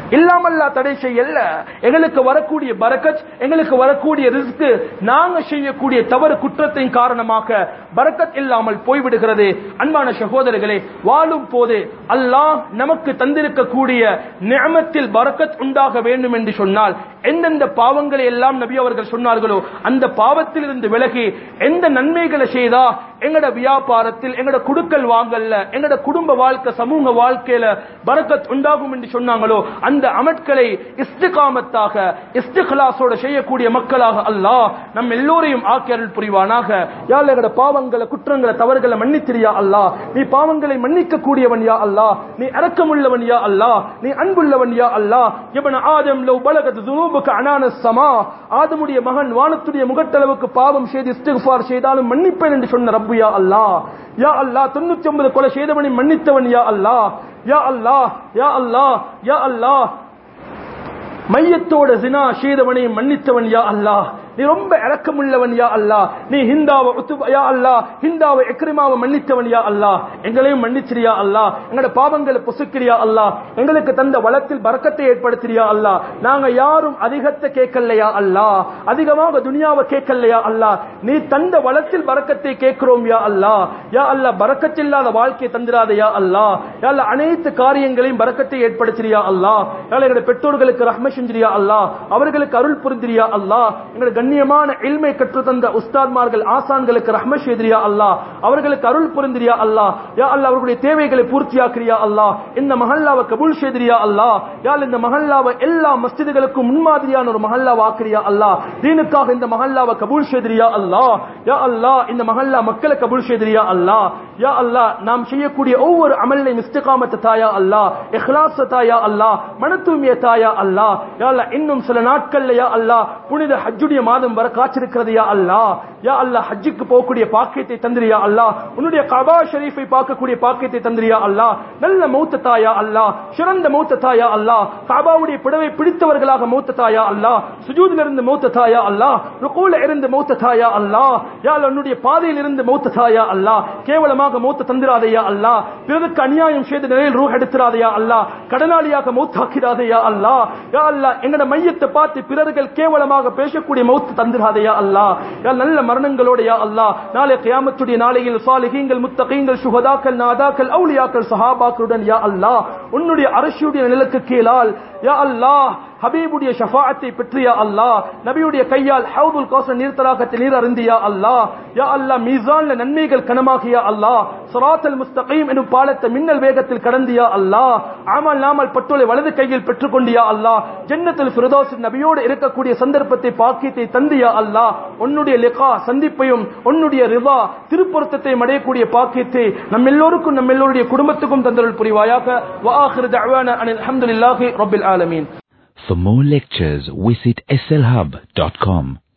இல்லாமல்லா தடை செய்யல எங்களுக்கு வரக்கூடிய பரக்கத் எங்களுக்கு வரக்கூடிய ரிஸ்க் நாங்க செய்யக்கூடிய தவறு குற்றத்தின் காரணமாக பரக்கத் இல்லாமல் போய்விடுகிறது அன்பான சகோதரர்களே வாழும் போது அல்லாஹ் நமக்கு தந்திருக்கக்கூடிய நியமத்தில் பரக்கத் உண்டாக வேண்டும் என்று சொன்னால் எந்தெந்த பாவங்களை எல்லாம் நபி அவர்கள் சொன்னார்களோ அந்த பாவத்தில் இருந்து விலகி எந்த நன்மைகளை செய்தா எங்கட வியாபாரத்தில் எங்கட குடுக்கல் வாங்கல்ல எங்கட குடும்ப வாழ்க்கை சமூக வாழ்க்கையில பரக்கத் உண்டாகும் என்று சொன்னாங்களோ அந்த அமட்களை இஸ்திகாமத்தாக இஸ்திகலாசோட செய்யக்கூடிய மக்களாக அல்லாஹ் நம் எல்லோரையும் ஆக்கியருள் புரிவானாக யாழ் எங்கட பாவங்களை குற்றங்களை தவறுகளை மன்னித்திரியா அல்லாஹ் நீ பாவங்களை மன்னிக்க கூடியவன் யா அல்லாஹ் நீ இரக்கமுள்ளவன் யா அல்லாஹ் நீ அன்புள்ளவன் யா அல்லாஹ் இவன் ஆதம் லவ் பலகத் துனூபுக்கு அனான சமா ஆதமுடைய மகன் வானத்துடைய முகட்டளவுக்கு பாவம் செய்து இஸ்திக்ஃபார் செய்தாலும் மன்னிப்பேன் என்று சொன்ன ரப்பு யா அல்லாஹ் யா அல்லாஹ் தொண்ணூத்தி ஒன்பது கொலை செய்தவனை மன்னித்தவன் யா அல்லாஹ் யா அல்லாஹ் யா அல்லாஹ் யா அல்லாஹ் மையத்தோட ஜினா செய்தவனை மன்னித்தவன் யா அல்லாஹ் நீ ரொம்ப இரக்கமுள்ளவன் யா அல்லாஹ் நீ ஹிந்தாவை உத்துப யா அல்லாஹ் ஹிந்தாவை எக்ரிமாவை மன்னித்தவன் யா அல்லாஹ் எங்களையும் மன்னிச்சிரியா அல்லாஹ் எங்களோட பாவங்களை பொசுக்கிறியா அல்லாஹ் எங்களுக்கு தந்த வளத்தில் பறக்கத்தை ஏற்படுத்திறியா அல்லாஹ் நாங்க யாரும் அதிகத்தை கேட்கலையா அல்லாஹ் அதிகமாக துனியாவை கேட்கலையா அல்லாஹ் நீ தந்த வளத்தில் பறக்கத்தை கேட்கிறோம் யா அல்லாஹ் யா அல்லாஹ் பறக்கத்தில்லாத வாழ்க்கையை தந்திராத யா அல்லாஹ் யா அல்லாஹ் அனைத்து காரியங்களையும் பறக்கத்தை ஏற்படுத்திறியா அல்லாஹ் யா அல்லாஹ் எங்களுடைய பெற்றோர்களுக்கு ரஹ்ம செஞ்சிரியா அல்லாஹ் அவர்களுக்கு அருள் புரிந்திரியா அல்லாஹ் எங்களுடைய கண்ணியமான இல்மை கற்று தந்த உஸ்தாத்மார்கள் ஆசான்களுக்கு ரஹ்ம செய்திரியா அல்லாஹ் அவர்களுக்கு அருள் புரிந்திரியா அல்லாஹ் யா அல்லாஹ் அவர்களுடைய தேவைகளை பூர்த்தியாக்கிறியா அல்லாஹ் இந்த மஹல்லாவை கபூல் செய்திரியா அல்லாஹ் யா அல்லாஹ் இந்த மஹல்லாவை எல்லா மஸ்ஜிதுகளுக்கும் முன்மாதிரியான ஒரு மஹல்லாவை ஆக்கிறியா அல்லாஹ் தீனுக்காக இந்த மஹல்லாவை கபூல் செய்திரியா அல்லாஹ் யா அல்லாஹ் இந்த மஹல்லா மக்களை கபூல் செய்திரியா அல்லாஹ் யா அல்லாஹ் நாம் செய்யக்கூடிய ஒவ்வொரு அமல்லையும் இஸ்திகாமத்தை தாயா அல்லாஹ் இஹ்லாஸ் தாயா அல்லாஹ் மன தூய்மையை தாயா அல்லாஹ் யா அல்லாஹ் இன்னும் சில நாட்கள்ல யா அல்லாஹ் புனித ஹஜ்ஜுடைய மாதம் வர காய்ச்சிருக்கிறது யா அல்லாஹ் யா அல்லாஹ் ஹஜ்ஜுக்கு போகக்கூடிய பாக்கியத்தை தந்திரியா அல்லாஹ் உன்னுடைய கபா ஷரீஃபை பார்க்கக்கூடிய பாக்கியத்தை தந்திரியா அல்லாஹ் நல்ல மௌத்த தாயா அல்லாஹ் சிறந்த மௌத்த தாயா அல்லாஹ் காபாவுடைய பிடவை பிடித்தவர்களாக மௌத்த தாயா அல்லாஹ் சுஜூதில் இருந்து மௌத்த தாயா அல்லாஹ் ருகூல இருந்து மௌத்த தாயா அல்லாஹ் யா அல்லாஹ் உன்னுடைய பாதையில் இருந்து மௌத்த தாயா அல்லாஹ் கேவலமாக மௌத்த தந்திராதையா அல்லாஹ் பிறருக்கு அநியாயம் செய்த நிலையில் ரூஹ் எடுத்துறாதையா அல்லாஹ் கடனாளியாக மௌத்தாக்கிறாதையா அல்லாஹ் யா அல்லாஹ் எங்கட மையத்தை பார்த்து பிறர்கள் கேவலமாக பேசக்கூடிய மௌத்து தந்திராதையா அல்லாஹ் யா நல்ல மரணங்களோட யா அல்லாஹ் நாளை கியாமத்துடைய நாளையில் சாலிஹீங்கள் முத்தகீங்கள் சுகதாக்கள் நாதாக்கள் அவுலியாக்கள் சஹாபாக்களுடன் யா அல்லாஹ் உன்னுடைய அரசியுடைய நிலக்கு கீழால் யா அல்லாஹ் ஹபீபுடைய ஷஃபாஅத்தை பெற்றியா அல்லாஹ் நபியுடைய கையால் ஹவுதுல் கௌசர் நீர்த்தலாகத்தில் நீர் அருந்தியா அல்லாஹ் யா அல்லாஹ் மீசான்ல நன்மைகள் கனமாகியா அல்லாஹ் ஸிராத்தல் முஸ்தகீம் எனும் பாலத்தை மின்னல் வேகத்தில் கடந்தியா அல்லாஹ் ஆமல் நாமல் பட்டோலை வலது கையில் பெற்றுக்கொண்டியா அல்லாஹ் ஜன்னத்துல் ஃபிர்தௌஸ் நபியோடு இருக்கக்கூடிய சந்தர்ப்பத்தை பாக்கியத்தை தந்தியா அல்லாஹ் உன்னுடைய லிகா சந்திப்பையும் உன்னுடைய ரிவா திருப்பொருத்தத்தை அடையக்கூடிய பாக்கியத்தை நம் எல்லோருக்கும் நம்ம எல்லோருடைய குடும்பத்துக்கும் தந்தருள் புரிவாயாக வ ஆகிரு தஅவானா அனில் ஹம்துலில்லாஹி ரப்பில் ஆலமீன் For more lectures, visit slhub.com.